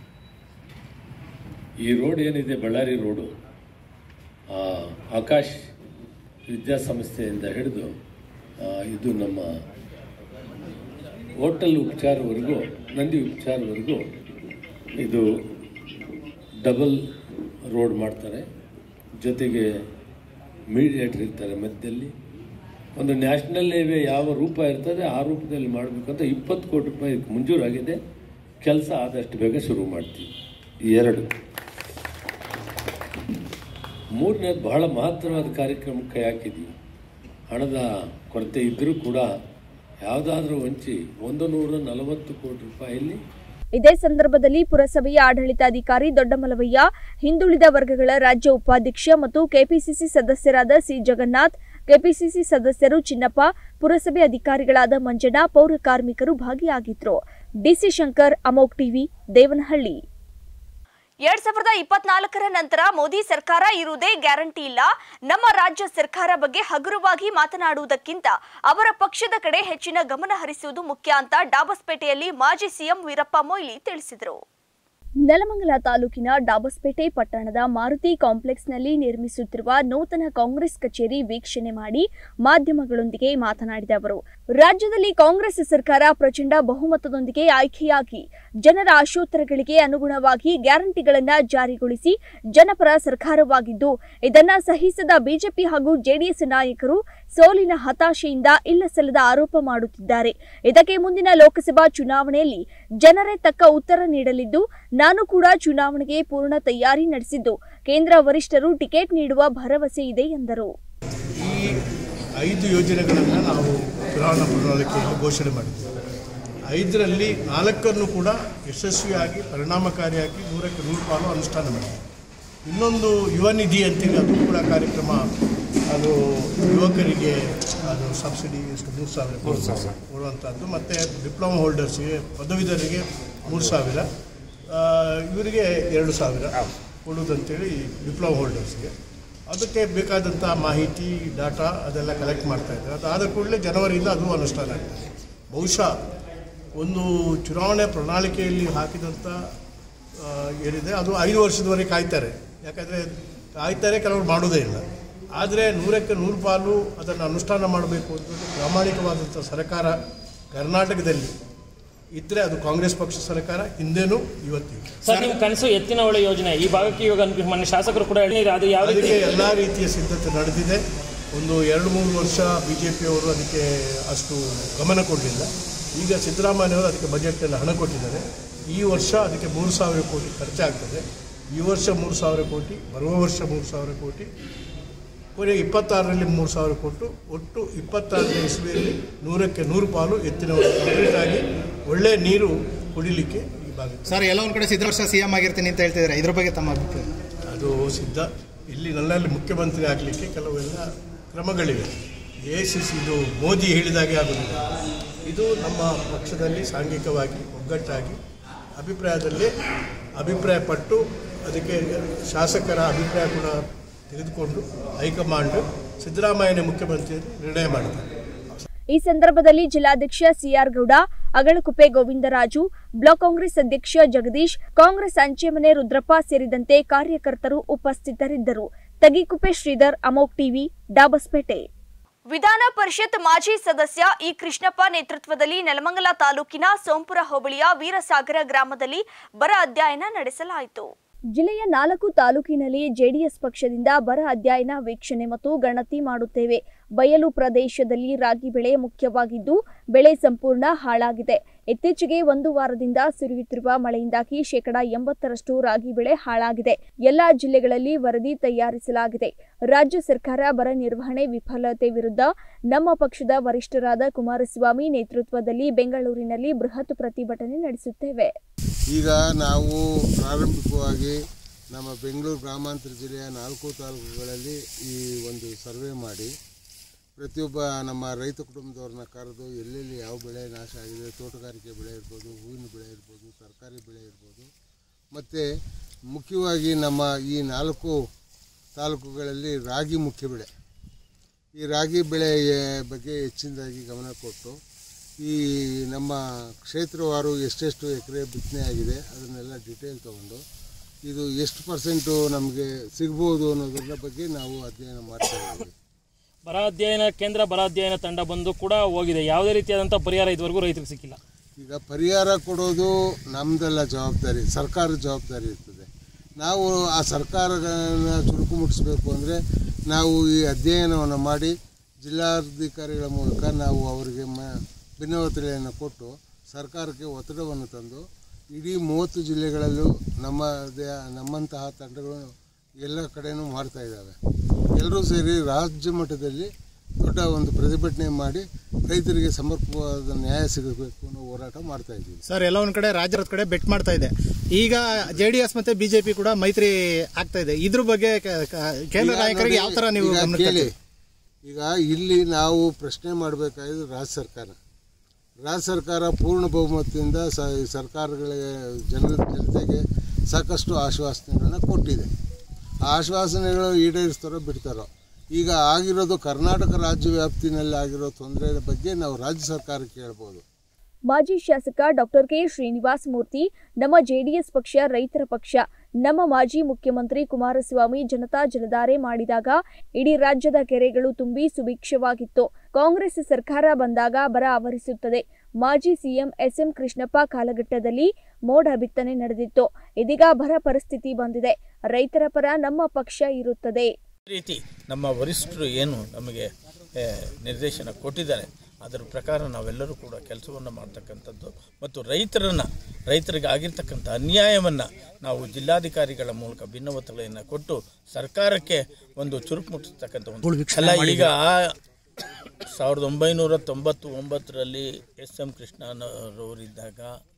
ಈ ರೋಡ್ ಏನಿದೆ ಬಳ್ಳಾರಿ ರೋಡು ಆ, ಆಕಾಶ್ ವಿದ್ಯಾಸಂಸ್ಥೆಯಿಂದ ಹಿಡಿದು ಆ, ಇದು ನಮ್ಮ ಹೋಟೆಲ್ ಉಪಚಾರವರೆಗೂ ನಂದಿ ಉಪಚಾರವರೆಗೂ ಇದು ಡಬಲ್ ರೋಡ್ ಮಾಡ್ತಾರೆ ಜೊತೆಗೆ ಮೀಡಿಯೇಟರ್ ಇರ್ತಾರೆ ಮಧ್ಯದಲ್ಲಿ ಒಂದು ನ್ಯಾಷನಲ್ ಹೈವೇ ಯಾವ ರೂಪ ಇರ್ತದೆ ಆ ರೂಪದಲ್ಲಿ ಮಾಡಬೇಕಂತ ಇಪ್ಪತ್ತು ಕೋಟಿ ರೂಪಾಯಿ ಇದಕ್ಕೆ ಮಂಜೂರಾಗಿದೆ ಕೆಲಸ ಆದಷ್ಟು ಬೇಗ ಶುರು ಮಾಡ್ತೀವಿ ಈ ಎರಡು ಮೂರನೇದು ಬಹಳ ಮಹತ್ತರವಾದ ಕಾರ್ಯಕ್ರಮಕ್ಕೆ ಕೈ ಹಾಕಿದ್ದೀವಿ ಹಣದ ಕೊರತೆ ಇದ್ದರೂ ಕೂಡ ಯಾವುದಾದ್ರೂ ವಂಚಿ ಒಂದು ನೂರ ನಲವತ್ತು ಕೋಟಿ ರೂಪಾಯಿಯಲ್ಲಿ ಇದೇ ಸಂದರ್ಭದಲ್ಲಿ ಪುರಸಭೆಯ ಆಡಳಿತಾಧಿಕಾರಿ ದೊಡ್ಡಮಲವಯ್ಯ ಹಿಂದುಳಿದ ವರ್ಗಗಳ ರಾಜ್ಯ ಉಪಾಧ್ಯಕ್ಷ ಮತ್ತು ಕೆಪಿಸಿಸಿ ಸದಸ್ಯರಾದ ಸಿ ಜಗನ್ನಾಥ್ ಕೆಪಿಸಿಸಿ ಸದಸ್ಯರು ಚಿನ್ನಪ್ಪ ಪುರಸಭೆ ಅಧಿಕಾರಿಗಳಾದ ಮಂಜಣ್ಣ ಪೌರ ಕಾರ್ಮಿಕರು ಭಾಗಿಯಾಗಿದ್ರು ಡಿಸಿ ಶಂಕರ್ ಅಮೋಕ್ ಟಿವಿ ದೇವನಹಳ್ಳಿ ಎರಡ್ ಸಾವಿರದ ಇಪ್ಪತ್ನಾಲ್ಕರ ನಂತರ ಮೋದಿ ಸರ್ಕಾರ ಇರುವುದೇ ಗ್ಯಾರಂಟಿ ಇಲ್ಲ ನಮ್ಮ ರಾಜ್ಯ ಸರ್ಕಾರ ಬಗ್ಗೆ ಹಗುರವಾಗಿ ಮಾತನಾಡುವುದಕ್ಕಿಂತ ಅವರ ಪಕ್ಷದ ಕಡೆ ಹೆಚ್ಚಿನ ಗಮನ ಹರಿಸುವುದು ಮುಖ್ಯ ಅಂತ ಡಾಬಸ್ಪೇಟೆಯಲ್ಲಿ ಮಾಜಿ ಸಿಎಂ ವೀರಪ್ಪ ಮೊಯ್ಲಿ ತಿಳಿಸಿದರು ನೆಲಮಂಗಲ ತಾಲೂಕಿನ ಡಾಬಸ್ಪೇಟೆ ಪಟ್ಟಣದ ಮಾರುತಿ ಕಾಂಪ್ಲೆಕ್ಸ್ನಲ್ಲಿ ನಿರ್ಮಿಸುತ್ತಿರುವ ನೂತನ ಕಾಂಗ್ರೆಸ್ ಕಚೇರಿ ವೀಕ್ಷಣೆ ಮಾಡಿ ಮಾಧ್ಯಮಗಳೊಂದಿಗೆ ಮಾತನಾಡಿದ ಅವರು ರಾಜ್ಯದಲ್ಲಿ ಕಾಂಗ್ರೆಸ್ ಸರ್ಕಾರ ಪ್ರಚಂಡ ಬಹುಮತದೊಂದಿಗೆ ಆಯ್ಕೆಯಾಗಿ ಜನರ ಆಶೋತ್ತರಗಳಿಗೆ ಅನುಗುಣವಾಗಿ ಗ್ಯಾರಂಟಿಗಳನ್ನ ಜಾರಿಗೊಳಿಸಿ ಜನಪರ ಸರ್ಕಾರವಾಗಿದ್ದು ಇದನ್ನ ಸಹಿಸದ ಬಿಜೆಪಿ ಹಾಗೂ ಜೆಡಿಎಸ್ ನಾಯಕರು ಸೋಲಿನ ಹತಾಶೆಯಿಂದ ಇಲ್ಲಸಲ್ಲದ ಆರೋಪ ಮಾಡುತ್ತಿದ್ದಾರೆ ಇದಕ್ಕೆ ಮುಂದಿನ ಲೋಕಸಭಾ ಚುನಾವಣೆಯಲ್ಲಿ ಜನರೇ ತಕ್ಕ ಉತ್ತರ ನೀಡಲಿದ್ದು ನಾನು ಕೂಡ ಚುನಾವಣೆಗೆ ಪೂರ್ಣ ತಯಾರಿ ನಡೆಸಿದ್ದು ಕೇಂದ್ರ ವರಿಷ್ಠರು ಟಿಕೆಟ್ ನೀಡುವ ಭರವಸೆ ಇದೆ ಎಂದರು ಈ ಐದು ಯೋಜನೆಗಳನ್ನು ನಾವು ಚುನಾವಣಾ ಪ್ರಣಾಳಿಕೆಯಲ್ಲಿ ಘೋಷಣೆ ಮಾಡಿದ್ದೀವಿ ಐದರಲ್ಲಿ ನಾಲ್ಕನ್ನು ಕೂಡ ಯಶಸ್ವಿಯಾಗಿ ಪರಿಣಾಮಕಾರಿಯಾಗಿ ನೂರಕ್ಕೆ ನೂರು ಪಾಲು ಅನುಷ್ಠಾನ ಮಾಡಿದ್ದೀವಿ ಇನ್ನೊಂದು ಯುವ ನಿಧಿ ಅಂತೇಳಿ ಅದು ಕೂಡ ಕಾರ್ಯಕ್ರಮ ಅದು ಯುವಕರಿಗೆ ಅದು ಸಬ್ಸಿಡಿ ಎಷ್ಟು ಮೂರು ಸಾವಿರ ಮೂರು ಸಾವಿರ. ಕೊಡುವಂಥದ್ದು ಮತ್ತು ಡಿಪ್ಲೊಮಾ ಹೋಲ್ಡರ್ಸ್ಗೆ ಪದವೀಧರಿಗೆ ಮೂರು ಸಾವಿರ ಆ, ಇವರಿಗೆ ಎರಡು ಸಾವಿರ ಕೊಡುವುದಂತೇಳಿ ಡಿಪ್ಲೊಮಾ ಹೋಲ್ಡರ್ಸ್ಗೆ ಅದಕ್ಕೆ ಬೇಕಾದಂಥ ಮಾಹಿತಿ ಡಾಟಾ ಅದೆಲ್ಲ ಕಲೆಕ್ಟ್ ಮಾಡ್ತಾ ಇದ್ದಾರೆ ಅದಾದ ಕೂಡಲೇ ಜನವರಿಯಿಂದ ಅದು ಅನುಷ್ಠಾನ ಆಗ್ತದೆ ಬಹುಶಃ ಒಂದು ಚುನಾವಣೆ ಪ್ರಣಾಳಿಕೆಯಲ್ಲಿ ಹಾಕಿದಂಥ ಆ, ಏನಿದೆ ಅದು ಐದು ವರ್ಷದವರೆಗೆ ಕಾಯ್ತಾರೆ ಯಾಕಂದರೆ ಕಾಯ್ತಾರೆ ಕೆಲವರು ಮಾಡೋದೇ ಇಲ್ಲ ಆದರೆ ನೂರಕ್ಕೆ ನೂರು ಪಾಲು ಅದನ್ನು ಅನುಷ್ಠಾನ ಮಾಡಬೇಕು ಅಂತ ಪ್ರಾಮಾಣಿಕವಾದಂಥ ಸರ್ಕಾರ ಕರ್ನಾಟಕದಲ್ಲಿ ಇದ್ದರೆ ಅದು ಕಾಂಗ್ರೆಸ್ ಪಕ್ಷ ಸರ್ಕಾರ ಹಿಂದೆನೂ ಇವತ್ತಿಗೂ ಸರ್ ನಿಮ್ಮ ಕನಸು ಎತ್ತಿನ ಹೊಳೆ ಯೋಜನೆ ಈ ಭಾಗಕ್ಕೆ ಇವಾಗ ಅನ್ಕೊ- ಮೊನ್ನೆ ಶಾಸಕರು ಕೂಡ ಹೇಳಿದ್ರು ಅದು ಯಾವ ರೀತಿ ಅದಕ್ಕೆ ಎಲ್ಲ ರೀತಿಯ ಸಿದ್ಧತೆ ನಡೆದಿದೆ ಒಂದು ಎರಡು ಮೂರು ವರ್ಷ ಬಿ ಜೆ ಪಿಯವರು ಅದಕ್ಕೆ ಅಷ್ಟು ಗಮನ ಕೊಡಲಿಲ್ಲ ಈಗ ಸಿದ್ದರಾಮಯ್ಯವರು ಅದಕ್ಕೆ ಬಜೆಟ್ನಲ್ಲಿ ಹಣ ಕೊಟ್ಟಿದ್ದಾರೆ ಈ ವರ್ಷ ಅದಕ್ಕೆ ಮೂರು ಸಾವಿರ ಕೋಟಿ ಖರ್ಚಾಗ್ತದೆ ಈ ವರ್ಷ ಮೂರು ಸಾವಿರ ಕೋಟಿ ಬರುವ ವರ್ಷ ಮೂರು ಸಾವಿರ ಕೋಟಿ ಕೊನೆಗೆ ಇಪ್ಪತ್ತಾರರಲ್ಲಿ ಮೂರು ಸಾವಿರ ಕೊಟ್ಟು ಒಟ್ಟು ಇಪ್ಪತ್ತಾರನೇ ಇಸ್ವಿಯಲ್ಲಿ ನೂರಕ್ಕೆ ನೂರು ಪಾಲು ಎತ್ತಿನ ಕಂಪ್ಲೀಟ್ ಆಗಿ ಒಳ್ಳೆಯ ನೀರು ಕುಡಿಲಿಕ್ಕೆ ಈ ಭಾಗ ಸರ್ ಎಲ್ಲ ಒಂದು ಕಡೆ ಸಿದ್ಧ ವರ್ಷ ಸಿ ಎಂ ಆಗಿರ್ತೀನಿ ಅಂತ ಹೇಳ್ತಿದ್ದಾರೆ ಇದ್ರ ಬಗ್ಗೆ ತಮ್ಮ ಅಭಿಪ್ರಾಯ ಅದು ಸಿದ್ಧ ಇಲ್ಲಿ ನನ್ನಲ್ಲಿ ಮುಖ್ಯಮಂತ್ರಿ ಆಗಲಿಕ್ಕೆ ಕೆಲವೆಲ್ಲ ಕ್ರಮಗಳಿವೆ ಎ ಸಿ ಸಿ ಇದು ಮೋದಿ ಹೇಳಿದಾಗೆ ಆಗುವುದಿಲ್ಲ ಇದು ನಮ್ಮ ಪಕ್ಷದಲ್ಲಿ ಸಾಂಘಿಕವಾಗಿ ಒಗ್ಗಟ್ಟಾಗಿ ಅಭಿಪ್ರಾಯದಲ್ಲಿ ಅಭಿಪ್ರಾಯಪಟ್ಟು ಅದಕ್ಕೆ ಶಾಸಕರ ಅಭಿಪ್ರಾಯ ಕೂಡ ತೆಗೆದುಕೊಂಡು ಹೈಕಮಾಂಡ್ ಸಿದ್ದರಾಮಯ್ಯನ ಮುಖ್ಯಮಂತ್ರಿಯಲ್ಲಿ ನಿರ್ಣಯ ಮಾಡಿದ್ದಾರೆ ಈ ಸಂದರ್ಭದಲ್ಲಿ ಜಿಲ್ಲಾಧ್ಯಕ್ಷ CR Gowda Agalakuppe Govindaraju block Congress ಅಧ್ಯಕ್ಷ ಜಗದೀಶ್ ಕಾಂಗ್ರೆಸ್ ಅಂಚೆಮನೆ ರುದ್ರಪ್ಪ ಸೇರಿದಂತೆ ಕಾರ್ಯಕರ್ತರು ಉಪಸ್ಥಿತರಿದ್ದರು ತಗಿಕುಪ್ಪೆ ಶ್ರೀಧರ್ ಅಮೋಕ್ ಟಿವಿ ಡಾಬಸ್ಪೇಟೆ ವಿಧಾನ ಪರಿಷತ್ ಮಾಜಿ ಸದಸ್ಯ ಇ ಕೃಷ್ಣಪ್ಪ ನೇತೃತ್ವದಲ್ಲಿ ನೆಲಮಂಗಲ ತಾಲೂಕಿನ ಸೋಂಪುರ ಹೋಬಳಿಯ ವೀರಸಾಗರ ಗ್ರಾಮದಲ್ಲಿ ಬರ ಅಧ್ಯಯನ ನಡೆಸಲಾಯಿತು ಜಿಲ್ಲೆಯ ನಾಲ್ಕು ತಾಲೂಕಿನಲ್ಲಿ ಜೆಡಿಎಸ್ ಪಕ್ಷದಿಂದ ಬರ ಅಧ್ಯಯನ ವೀಕ್ಷಣೆ ಮತ್ತು ಗಣತಿ ಮಾಡುತ್ತೇವೆ ಬಯಲು ಪ್ರದೇಶದಲ್ಲಿ ರಾಗಿ ಬೆಳೆ ಮುಖ್ಯವಾಗಿದ್ದು ಬೆಳೆ ಸಂಪೂರ್ಣ ಹಾಳಾಗಿದೆ ಇತ್ತೀಚೆಗೆ ಒಂದು ವಾರದಿಂದ ಸುರಿಯುತ್ತಿರುವ ಮಳೆಯಿಂದಾಗಿ ಶೇಕಡಾ ಎಂಬತ್ತರಷ್ಟು ರಾಗಿ ಬೆಳೆ ಹಾಳಾಗಿದೆ ಎಲ್ಲಾ ಜಿಲ್ಲೆಗಳಲ್ಲಿ ವರದಿ ತಯಾರಿಸಲಾಗಿದೆ ರಾಜ್ಯ ಸರ್ಕಾರ ಬರ ನಿರ್ವಹಣೆ ವಿಫಲತೆ ವಿರುದ್ಧ ನಮ್ಮ ಪಕ್ಷದ ವರಿಷ್ಠರಾದ ಕುಮಾರಸ್ವಾಮಿ ನೇತೃತ್ವದಲ್ಲಿ ಬೆಂಗಳೂರಿನಲ್ಲಿ ಬೃಹತ್ ಪ್ರತಿಭಟನೆ ನಡೆಸುತ್ತೇವೆ ಈಗ ನಾವು ಪ್ರಾರಂಭಿಕವಾಗಿ ನಮ್ಮ ಬೆಂಗಳೂರು ಗ್ರಾಮಾಂತರ ಜಿಲ್ಲೆಯ ನಾಲ್ಕು ತಾಲೂಕುಗಳಲ್ಲಿ ಈ ಒಂದು ಸರ್ವೆ ಮಾಡಿ ಪ್ರತಿಯೊಬ್ಬ ನಮ್ಮ ರೈತ ಕುಟುಂಬದವ್ರನ್ನ ಕರೆದು ಎಲ್ಲೆಲ್ಲಿ ಯಾವ ಬೆಳೆ ನಾಶ ಆಗಿದೆ ತೋಟಗಾರಿಕೆ ಬೆಳೆ ಇರ್ಬೋದು ಹೂವಿನ ಬೆಳೆ ಇರ್ಬೋದು ತರಕಾರಿ ಬೆಳೆ ಇರ್ಬೋದು ಮತ್ತು ಮುಖ್ಯವಾಗಿ ನಮ್ಮ ಈ ನಾಲ್ಕು ತಾಲೂಕುಗಳಲ್ಲಿ ರಾಗಿ ಮುಖ್ಯ ಬೆಳೆ ಈ ರಾಗಿ ಬೆಳೆಯ ಬಗ್ಗೆ ಹೆಚ್ಚಿನದಾಗಿ ಗಮನ ಕೊಟ್ಟು ಈ ನಮ್ಮ ಕ್ಷೇತ್ರವಾರು ಎಷ್ಟೆಷ್ಟು ಎಕರೆ ಬಿತ್ತನೆ ಆಗಿದೆ ಅದನ್ನೆಲ್ಲ ಡಿಟೇಲ್ ತಗೊಂಡು ಇದು ಎಷ್ಟು ಪರ್ಸೆಂಟು ನಮಗೆ ಸಿಗ್ಬೋದು ಅನ್ನೋದ್ರ ಬಗ್ಗೆ ನಾವು ಅಧ್ಯಯನ ಮಾಡ್ತಾ ಇದ್ದೀವಿ ಬರ ಅಧ್ಯಯನ ಕೇಂದ್ರ ಬರ ಅಧ್ಯಯನ ತಂಡ ಬಂದು ಕೂಡ ಹೋಗಿದೆ ಯಾವುದೇ ರೀತಿಯಾದಂಥ ಪರಿಹಾರ ಇದುವರೆಗೂ ರೈತರಿಗೆ ಸಿಕ್ಕಿಲ್ಲ ಈಗ ಪರಿಹಾರ ಕೊಡೋದು ನಮ್ಮದೆಲ್ಲ ಜವಾಬ್ದಾರಿ ಸರ್ಕಾರದ ಜವಾಬ್ದಾರಿ ಇರ್ತದೆ ನಾವು ಆ ಸರ್ಕಾರಗಳನ್ನ ಚುರುಕು ಮುಟ್ಟಿಸ್ಬೇಕು ಅಂದರೆ ನಾವು ಈ ಅಧ್ಯಯನವನ್ನು ಮಾಡಿ ಜಿಲ್ಲಾಧಿಕಾರಿಗಳ ಮೂಲಕ ನಾವು ಅವರಿಗೆ ಮ ಭಿನ್ನವತರೆಯನ್ನು ಕೊಟ್ಟು ಸರ್ಕಾರಕ್ಕೆ ಒತ್ತಡವನ್ನು ತಂದು ಇಡೀ ಮೂವತ್ತು ಜಿಲ್ಲೆಗಳಲ್ಲೂ ನಮ್ಮದೇ ನಮ್ಮಂತಹ ತಂಡಗಳು ಎಲ್ಲ ಕಡೆನೂ ಮಾಡ್ತಾ ಇದ್ದಾವೆ ಎಲ್ಲರೂ ಸೇರಿ ರಾಜ್ಯ ಮಟ್ಟದಲ್ಲಿ ದೊಡ್ಡ ಒಂದು ಪ್ರತಿಭಟನೆ ಮಾಡಿ ರೈತರಿಗೆ ಸಮರ್ಪಕವಾದ ನ್ಯಾಯ ಸಿಗಬೇಕು ಅನ್ನೋ ಹೋರಾಟ ಮಾಡ್ತಾ ಇದ್ದೀವಿ ಸರ್ ಎಲ್ಲ ಒಂದ್ ಕಡೆ ರಾಜ್ಯದ ಕಡೆ ಬೆಟ್ ಮಾಡ್ತಾ ಇದೆ ಈಗ ಜೆ ಡಿ ಎಸ್ ಮತ್ತೆ ಬಿಜೆಪಿ ಕೂಡ ಮೈತ್ರಿ ಆಗ್ತಾ ಇದೆ ಇದ್ರ ಬಗ್ಗೆ ಕ- ಕ- ಕೇಂದ್ರ ಈಗ ನಾಯಕರಿಗೆ ನೋಡಿ, ಯಾವ ತರ ನೀವು ಈಗ ಗಮನಕ್ಕೆ ಕೇಳಿ ತರ್ತೀರಿ? ಈಗ ಇಲ್ಲಿ ನಾವು ಪ್ರಶ್ನೆ ಮಾಡಬೇಕಾಗಿದ್ದು ರಾಜ್ಯ ಸರ್ಕಾರ ರಾಜ್ಯ ಸರ್ಕಾರ ಪೂರ್ಣ ಬಹುಮತದಿಂದ ಸ ಈ ಸರ್ಕಾರಗಳ ಜನರ ಜನತೆಗೆ ಸಾಕಷ್ಟು ಆಶ್ವಾಸನೆಗಳನ್ನ ಕೊಟ್ಟಿದೆ ಆ ಆಶ್ವಾಸನೆಗಳು ಈಡೇರಿಸ್ತಾರೋ ಬಿಡ್ತಾರೋ ಈಗ ಆಗಿರೋದು ಕರ್ನಾಟಕ ರಾಜ್ಯ ವ್ಯಾಪ್ತಿನಲ್ಲಿ ಆಗಿರೋ ತೊಂದರೆ ಬಗ್ಗೆ ನಾವು ರಾಜ್ಯ ಸರ್ಕಾರಕ್ಕೆ ಹೇಳ್ಬೋದು ಮಾಜಿ ಶಾಸಕ ಡಾಕ್ಟರ್ ಕೆ ಶ್ರೀನಿವಾಸ ಮೂರ್ತಿ ನಮ್ಮ ಜೆಡಿಎಸ್ ಪಕ್ಷ ರೈತರ ಪಕ್ಷ ನಮ್ಮ ಮಾಜಿ ಮುಖ್ಯಮಂತ್ರಿ ಕುಮಾರಸ್ವಾಮಿ ಜನತಾ ಜಲಧಾರೆ ಮಾಡಿದಾಗ ಇಡೀ ರಾಜ್ಯದ ಕೆರೆಗಳು ತುಂಬಿ ಸುಭಿಕ್ಷವಾಗಿತ್ತು ಕಾಂಗ್ರೆಸ್ ಸರ್ಕಾರ ಬಂದಾಗ ಬರ ಆವರಿಸುತ್ತದೆ ಮಾಜಿ ಸಿಎಂ ಎಸ್ಎಂ ಕೃಷ್ಣಪ್ಪ ಕಾಲಘಟ್ಟದಲ್ಲಿ ಮೋಡ ಬಿತ್ತನೆ ನಡೆದಿತ್ತು ಇದೀಗ ಬರ ಪರಿಸ್ಥಿತಿ ಬಂದಿದೆ ರೈತರ ಪರ ನಮ್ಮ ಪಕ್ಷ ಇರುತ್ತದೆ ರೀತಿ ನಮ್ಮ ವರಿಷ್ಠರು ಏನು ನಮಗೆ ಆ, ನಿರ್ದೇಶನ ಕೊಟ್ಟಿದ್ದಾರೆ ಅದರ ಪ್ರಕಾರ ನಾವೆಲ್ಲರೂ ಕೂಡ ಕೆಲಸವನ್ನು ಮಾಡ್ತಕ್ಕಂಥದ್ದು ಮತ್ತು ರೈತರನ್ನು ರೈತರಿಗೆ ಆಗಿರ್ತಕ್ಕಂಥ ಅನ್ಯಾಯವನ್ನು ನಾವು ಜಿಲ್ಲಾಧಿಕಾರಿಗಳ ಮೂಲಕ ಭಿನ್ನವತಳೆಯನ್ನು ಕೊಟ್ಟು ಸರ್ಕಾರಕ್ಕೆ ಒಂದು ಚುರುಕು ಮುಟ್ಟಿಸ್ತಕ್ಕಂಥ ಒಂದು ಅಲ್ಲ ಈಗ ಸಾವಿರದ ಒಂಬೈನೂರ ತೊಂಬತ್ತು ಒಂಬತ್ತರಲ್ಲಿ ಎಸ್ ಎಂ ಕೃಷ್ಣನವರಿದ್ದಾಗ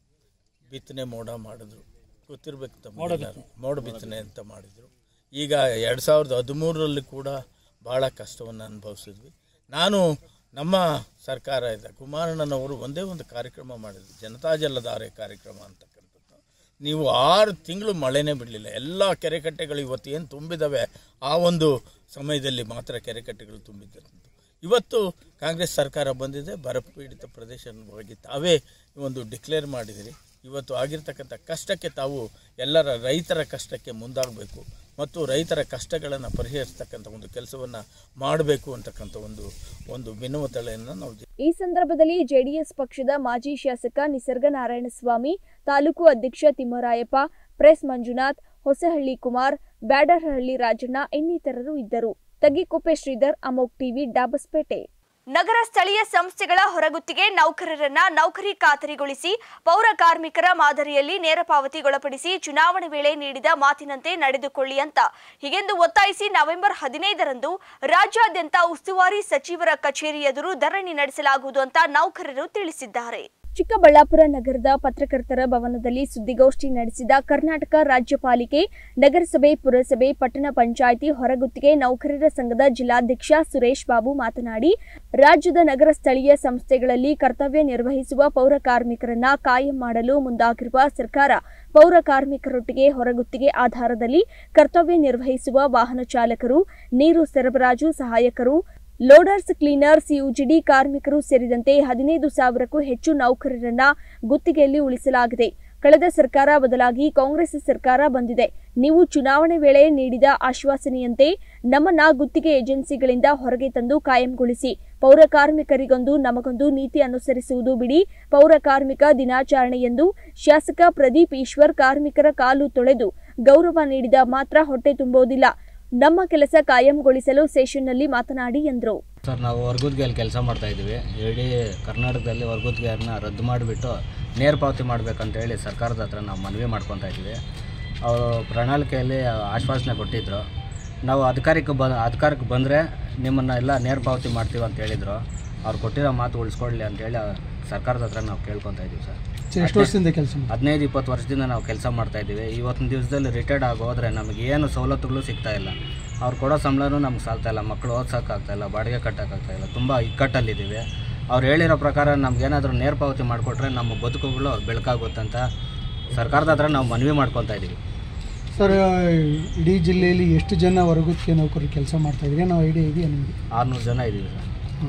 ಬಿತ್ತನೆ ಮೋಡ ಮಾಡಿದ್ರು ಗೊತ್ತಿರ್ಬೇಕು ತಮ್ಮ ಮೋಡ ಬಿತ್ತನೆ ಅಂತ ಮಾಡಿದ್ರು ಈಗ ಎರಡು ಸಾವಿರದ ಹದಿಮೂರರಲ್ಲಿ ಕೂಡ ಭಾಳ ಕಷ್ಟವನ್ನು ಅನುಭವಿಸಿದ್ವಿ ನಾನು ನಮ್ಮ ಸರ್ಕಾರ ಇದೆ ಕುಮಾರಣ್ಣನವರು ಒಂದೇ ಒಂದು ಕಾರ್ಯಕ್ರಮ ಮಾಡಿದ್ರು ಜನತಾ ಜಲಧಾರೆ ಕಾರ್ಯಕ್ರಮ ಅಂತಕ್ಕಂಥದ್ದು ನೀವು ಆರು ತಿಂಗಳು ಮಳೆನೇ ಬಿಡಲಿಲ್ಲ ಎಲ್ಲ ಕೆರೆಕಟ್ಟೆಗಳು ಇವತ್ತು ಏನು ತುಂಬಿದಾವೆ ಆ ಒಂದು ಸಮಯದಲ್ಲಿ ಮಾತ್ರ ಕೆರೆಕಟ್ಟೆಗಳು ತುಂಬಿದ್ದಂಥದ್ದು ಇವತ್ತು ಕಾಂಗ್ರೆಸ್ ಸರ್ಕಾರ ಬಂದಿದೆ ಬರಪೀಡಿತ ಪ್ರದೇಶವಾಗಿ ತಾವೇ ಒಂದು ಡಿಕ್ಲೇರ್ ಮಾಡಿದಿರಿ ಇವತ್ತು ಆಗಿರ್ತಕ್ಕಂಥ ಕಷ್ಟಕ್ಕೆ ತಾವು ಎಲ್ಲರ ರೈತರ ಕಷ್ಟಕ್ಕೆ ಮುಂದಾಗಬೇಕು ಮತ್ತು ರೈತರ ಕಷ್ಟಗಳನ್ನು ಪರಿಹರಿಸ್ತಕ್ಕಂಥ ಒಂದು ಕೆಲಸವನ್ನು ಮಾಡಬೇಕು ಅಂತಕ್ಕಂಥ ಒಂದು ಒಂದು ಭಿನ್ನಮತಳೆಯನ್ನು ನಾವು ಈ ಸಂದರ್ಭದಲ್ಲಿ ಜೆಡಿಎಸ್ ಪಕ್ಷದ ಮಾಜಿ ಶಾಸಕ ನಿಸರ್ಗ ನಾರಾಯಣಸ್ವಾಮಿ ತಾಲೂಕು ಅಧ್ಯಕ್ಷ ತಿಮ್ಮರಾಯಪ್ಪ ಪ್ರೆಸ್ ಮಂಜುನಾಥ್ ಹೊಸಹಳ್ಳಿ ಕುಮಾರ್ ಬ್ಯಾಡರಹಳ್ಳಿ ರಾಜಣ್ಣ ಇನ್ನಿತರರು ಇದ್ದರು ತಗ್ಗಿಕೊಪ್ಪೆ ಶ್ರೀಧರ್ ಅಮೋಕ್ ಟಿವಿ ಡಾಬಸ್ಪೇಟೆ ನಗರ ಸ್ಥಳೀಯ ಸಂಸ್ಥೆಗಳ ಹೊರಗುತ್ತಿಗೆ ನೌಕರರನ್ನ ನೌಕರಿ ಖಾತರಿಗೊಳಿಸಿ ಪೌರ ಕಾರ್ಮಿಕರ ಮಾದರಿಯಲ್ಲಿ ನೇರ ಪಾವತಿಗೊಳಪಡಿಸಿ ಚುನಾವಣೆ ವೇಳೆ ನೀಡಿದ ಮಾತಿನಂತೆ ನಡೆದುಕೊಳ್ಳಿ ಅಂತ ಹೀಗೆಂದು ಒತ್ತಾಯಿಸಿ ನವೆಂಬರ್ ಹದಿನೈದರಂದು ರಾಜ್ಯಾದ್ಯಂತ ಉಸ್ತುವಾರಿ ಸಚಿವರ ಕಚೇರಿ ಎದುರು ಧರಣಿ ನಡೆಸಲಾಗುವುದು ಅಂತ ನೌಕರರು ತಿಳಿಸಿದ್ದಾರೆ ಚಿಕ್ಕಬಳ್ಳಾಪುರ ನಗರದ ಪತ್ರಕರ್ತರ ಭವನದಲ್ಲಿ ಸುದ್ದಿಗೋಷ್ಠಿ ನಡೆಸಿದ ಕರ್ನಾಟಕ ರಾಜ್ಯಪಾಲಿಕೆ ನಗರಸಭೆ ಪುರಸಭೆ ಪಟ್ಟಣ ಪಂಚಾಯಿತಿ ಹೊರಗುತ್ತಿಗೆ ನೌಕರರ ಸಂಘದ ಜಿಲ್ಲಾಧ್ಯಕ್ಷ ಸುರೇಶ್ ಬಾಬು ಮಾತನಾಡಿ ರಾಜ್ಯದ ನಗರ ಸ್ಥಳೀಯ ಸಂಸ್ಥೆಗಳಲ್ಲಿ ಕರ್ತವ್ಯ ನಿರ್ವಹಿಸುವ ಪೌರ ಕಾರ್ಮಿಕರನ್ನ ಕಾಯಂ ಮಾಡಲು ಮುಂದಾಗಿರುವ ಸರ್ಕಾರ ಪೌರ ಕಾರ್ಮಿಕರೊಟ್ಟಿಗೆ ಹೊರಗುತ್ತಿಗೆ ಆಧಾರದಲ್ಲಿ ಕರ್ತವ್ಯ ನಿರ್ವಹಿಸುವ ವಾಹನ ಚಾಲಕರು ನೀರು ಸರಬರಾಜು ಸಹಾಯಕರು ಲೋಡರ್ಸ್ ಕ್ಲೀನರ್ಸ್ ಯುಜಿಡಿ ಕಾರ್ಮಿಕರು ಸೇರಿದಂತೆ ಹದಿನೈದು ಸಾವಿರಕ್ಕೂ ಹೆಚ್ಚು ನೌಕರರನ್ನ ಗುತ್ತಿಗೆಯಲ್ಲಿ ಉಳಿಸಲಾಗಿದೆ ಕಳೆದ ಸರ್ಕಾರ ಬದಲಾಗಿ ಕಾಂಗ್ರೆಸ್ ಸರ್ಕಾರ ಬಂದಿದೆ ನೀವು ಚುನಾವಣೆ ವೇಳೆ ನೀಡಿದ ಆಶ್ವಾಸನೆಯಂತೆ ನಮ್ಮನ್ನ ಗುತ್ತಿಗೆ ಏಜೆನ್ಸಿಗಳಿಂದ ಹೊರಗೆ ತಂದು ಕಾಯಂಗೊಳಿಸಿ ಪೌರ ಕಾರ್ಮಿಕರಿಗೊಂದು ನಮಗೊಂದು ನೀತಿ ಅನುಸರಿಸುವುದು ಬಿಡಿ ಪೌರ ಕಾರ್ಮಿಕ ದಿನಾಚರಣೆ ಎಂದು ಶಾಸಕ ಪ್ರದೀಪ್ ಈಶ್ವರ್ ಕಾರ್ಮಿಕರ ಕಾಲು ತೊಳೆದು ಗೌರವ ನೀಡಿದ ಮಾತ್ರ ಹೊಟ್ಟೆ ತುಂಬುವುದಿಲ್ಲ ನಮ್ಮ ಕೆಲಸ ಕಾಯಂಗೊಳಿಸಲು ಸೆಷನ್ನಲ್ಲಿ ಮಾತನಾಡಿ ಎಂದರು ಸರ್ ನಾವು ವರ್ಗುದ್ಗೆಯಲ್ಲಿ ಕೆಲಸ ಮಾಡ್ತಾ ಇದ್ದೀವಿ ಇಡೀ ಕರ್ನಾಟಕದಲ್ಲಿ ವರ್ಗುದ್ಗೆಯನ್ನ ರದ್ದು ಮಾಡಿಬಿಟ್ಟು ನೇರ ಪಾವತಿ ಮಾಡಬೇಕಂತ ಹೇಳಿ ಸರ್ಕಾರದ ಹತ್ರ ನಾವು ಮನವಿ ಮಾಡ್ಕೊತಾ ಇದ್ದೀವಿ ಅವರು ಪ್ರಣಾಳಿಕೆಯಲ್ಲಿ ಆಶ್ವಾಸನೆ ಕೊಟ್ಟಿದ್ದರು ನಾವು ಅಧಿಕಾರಕ್ಕೆ ಬ ಅಧಿಕಾರಕ್ಕೆ ಬಂದರೆ ನಿಮ್ಮನ್ನು ಎಲ್ಲ ನೇರ ಪಾವತಿ ಮಾಡ್ತೀವಿ ಅಂತ ಹೇಳಿದರು ಅವ್ರು ಕೊಟ್ಟಿರೋ ಮಾತು ಉಳಿಸ್ಕೊಳ್ಳಿ ಅಂತೇಳಿ ಸರ್ಕಾರದ ಹತ್ರ ನಾವು ಕೇಳ್ಕೊತಾ ಇದ್ದೀವಿ ಸರ್ ಎಷ್ಟು ವರ್ಷದಿಂದ ಕೆಲಸ ಹದಿನೈದು ಇಪ್ಪತ್ತು ವರ್ಷದಿಂದ ನಾವು ಕೆಲಸ ಮಾಡ್ತಾ ಇದ್ದೀವಿ ಇವತ್ತಿನ ದಿವಸದಲ್ಲಿ ರಿಟೈರ್ಡ್ ಆಗಿ ಹೋದರೆ ನಮಗೆ ಏನು ಸವಲತ್ತುಗಳು ಸಿಗ್ತಾ ಇಲ್ಲ ಅವ್ರು ಕೊಡೋ ಸಂಬಳನೂ ನಮ್ಗೆ ಸಾಲ್ತಾ ಇಲ್ಲ ಮಕ್ಕಳು ಓದ್ಸೋಕ್ಕಾಗ್ತಾ ಇಲ್ಲ ಬಾಡಿಗೆ ಕಟ್ಟೋಕ್ಕಾಗ್ತಾ ಇಲ್ಲ ತುಂಬ ಇಕ್ಕಟ್ಟಲ್ಲಿದ್ದೀವಿ ಅವ್ರು ಹೇಳಿರೋ ಪ್ರಕಾರ ನಮ್ಗೇನಾದರೂ ನೇರ ಪಾವತಿ ಮಾಡಿಕೊಟ್ರೆ ನಮ್ಮ ಬದುಕುಗಳು ಬೆಳಕಾಗುತ್ತಂತ ಸರ್ಕಾರದ ಹತ್ರ ನಾವು ಮನವಿ ಮಾಡ್ಕೊತಾ ಇದ್ದೀವಿ ಸರ್ ಇಡೀ ಜಿಲ್ಲೆಯಲ್ಲಿ ಎಷ್ಟು ಜನ ಹೊರಗುತ್ತಿಗೆ ನೌಕರರು ಕೆಲಸ ಮಾಡ್ತಾ ಇದ್ದೀರಿ ನಾವು ಐಡಿಯಾ ಇದೆಯಾ ನಿಮಗೆ ಆರುನೂರು ಜನ ಇದ್ದೀವಿ ಸರ್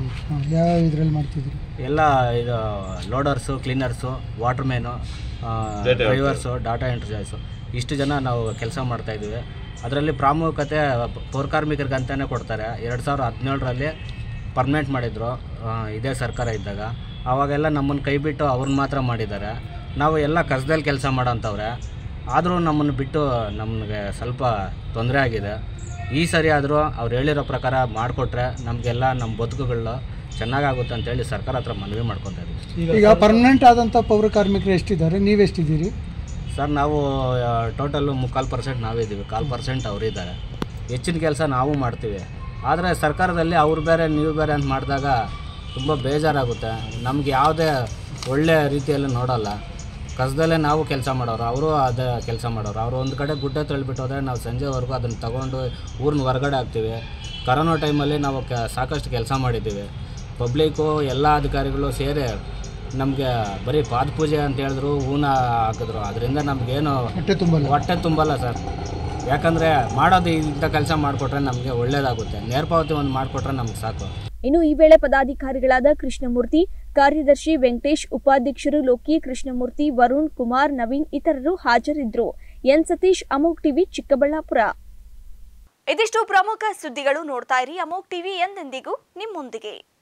ಯಾವ ಇದ್ರಲ್ಲಿ ಮಾಡ್ತಿದ್ದೀರಿ ಎಲ್ಲ ಇದು loaders cleaners waterman drivers data entry joys ಇಷ್ಟು ಜನ ನಾವು ಕೆಲಸ ಮಾಡ್ತಾ ಇದ್ದೀವಿ ಅದರಲ್ಲಿ ಪ್ರಾಮುಖ್ಯತೆ ಪೌರಕಾರ್ಮಿಕರಿಗೆ ಅಂತಲೇ ಕೊಡ್ತಾರೆ ಎರಡು ಸಾವಿರದ ಹದಿನೇಳರಲ್ಲಿ ಪರ್ಮನೆಂಟ್ ಮಾಡಿದರು ಇದೇ ಸರ್ಕಾರ ಇದ್ದಾಗ ಆವಾಗೆಲ್ಲ ನಮ್ಮನ್ನು ಕೈ ಬಿಟ್ಟು ಅವ್ರನ್ನ ಮಾತ್ರ ಮಾಡಿದ್ದಾರೆ ನಾವು ಎಲ್ಲ ಕಸದಲ್ಲಿ ಕೆಲಸ ಮಾಡೋಂಥವ್ರೆ ಆದರೂ ನಮ್ಮನ್ನು ಬಿಟ್ಟು ನಮಗೆ ಸ್ವಲ್ಪ ತೊಂದರೆ ಆಗಿದೆ ಈ ಸರಿ ಆದರೂ ಅವ್ರು ಹೇಳಿರೋ ಪ್ರಕಾರ ಮಾಡಿಕೊಟ್ರೆ ನಮಗೆಲ್ಲ ನಮ್ಮ ಬದುಕುಗಳು ಚೆನ್ನಾಗಾಗುತ್ತೆ ಅಂತೇಳಿ ಸರ್ಕಾರ ಹತ್ರ ಮನವಿ ಮಾಡ್ಕೊತಾ ಇದ್ದೀವಿ ಈಗ ಪರ್ಮನೆಂಟ್ ಆದಂಥ ಪೌರ ಕಾರ್ಮಿಕರು ಎಷ್ಟಿದ್ದಾರೆ ನೀವೆಷ್ಟಿದ್ದೀರಿ ಸರ್ ನಾವು ಟೋಟಲ್ಲು ಮುಕ್ಕಾಲು ಪರ್ಸೆಂಟ್ ನಾವಿದ್ದೀವಿ ಕಾಲು ಪರ್ಸೆಂಟ್ ಅವರಿದ್ದಾರೆ ಹೆಚ್ಚಿನ ಕೆಲಸ ನಾವು ಮಾಡ್ತೀವಿ ಆದರೆ ಸರ್ಕಾರದಲ್ಲಿ ಅವ್ರು ಬೇರೆ ನೀವು ಬೇರೆ ಅಂತ ಮಾಡಿದಾಗ ತುಂಬ ಬೇಜಾರಾಗುತ್ತೆ ನಮ್ಗೆ ಯಾವುದೇ ಒಳ್ಳೆಯ ರೀತಿಯಲ್ಲಿ ನೋಡೋಲ್ಲ ಕಸದಲ್ಲೇ ನಾವು ಕೆಲಸ ಮಾಡೋರು ಅವರು ಅದೇ ಕೆಲಸ ಮಾಡೋರು ಅವರು ಒಂದು ಕಡೆ ಗುಡ್ಡೆ ತಳ್ಳಿಬಿಟ್ಟು ಹೋದರೆ ನಾವು ಸಂಜೆವರೆಗೂ ಅದನ್ನು ತಗೊಂಡು ಊರಿನ ಹೊರಗಡೆ ಹಾಕ್ತೀವಿ ಕರೋನಾ ಟೈಮಲ್ಲಿ ನಾವು ಕ ಸಾಕಷ್ಟು ಕೆಲಸ ಮಾಡಿದ್ದೀವಿ ಪಬ್ಲಿಕ್ಕು ಎಲ್ಲ ಅಧಿಕಾರಿಗಳು ಸೇರಿ ನಮಗೆ ಬರೀ ಪಾದ ಪೂಜೆ ಅಂತ ಹೇಳಿದ್ರು ಹೂನ ಹಾಕಿದ್ರು ಅದರಿಂದ ನಮಗೇನು ಹೊಟ್ಟೆ ತುಂಬಲ್ಲ ಹೊಟ್ಟೆ ತುಂಬಲ್ಲ ಸರ್ ಯಾಕಂದರೆ ಮಾಡೋದು ಇಂಥ ಕೆಲಸ ಮಾಡಿಕೊಟ್ರೆ ನಮಗೆ ಒಳ್ಳೆಯದಾಗುತ್ತೆ ನೇರ್ಪಾವತಿ ಒಂದು ಮಾಡಿಕೊಟ್ರೆ ನಮ್ಗೆ ಸಾಕು ಇನ್ನು ಈ ವೇಳೆ ಪದಾಧಿಕಾರಿಗಳಾದ ಕೃಷ್ಣಮೂರ್ತಿ ಕಾರ್ಯದರ್ಶಿ ವೆಂಕಟೇಶ್ ಉಪಾಧ್ಯಕ್ಷರು ಲೋಕಿ ಕೃಷ್ಣಮೂರ್ತಿ ವರುಣ್ ಕುಮಾರ್ ನವೀನ್ ಇತರರು ಹಾಜರಿದ್ದರು ಎನ್ ಸತೀಶ್ ಅಮೋಕ್ ಟಿವಿ ಚಿಕ್ಕಬಳ್ಳಾಪುರ ಇದಿಷ್ಟು ಪ್ರಮುಖ ಸುದ್ದಿಗಳು ನೋಡ್ತಾ ಇರಿ ಅಮೋಕ್ ಟಿವಿ ಎಂದೆಂದಿಗೂ ನಿಮ್ಮೊಂದಿಗೆ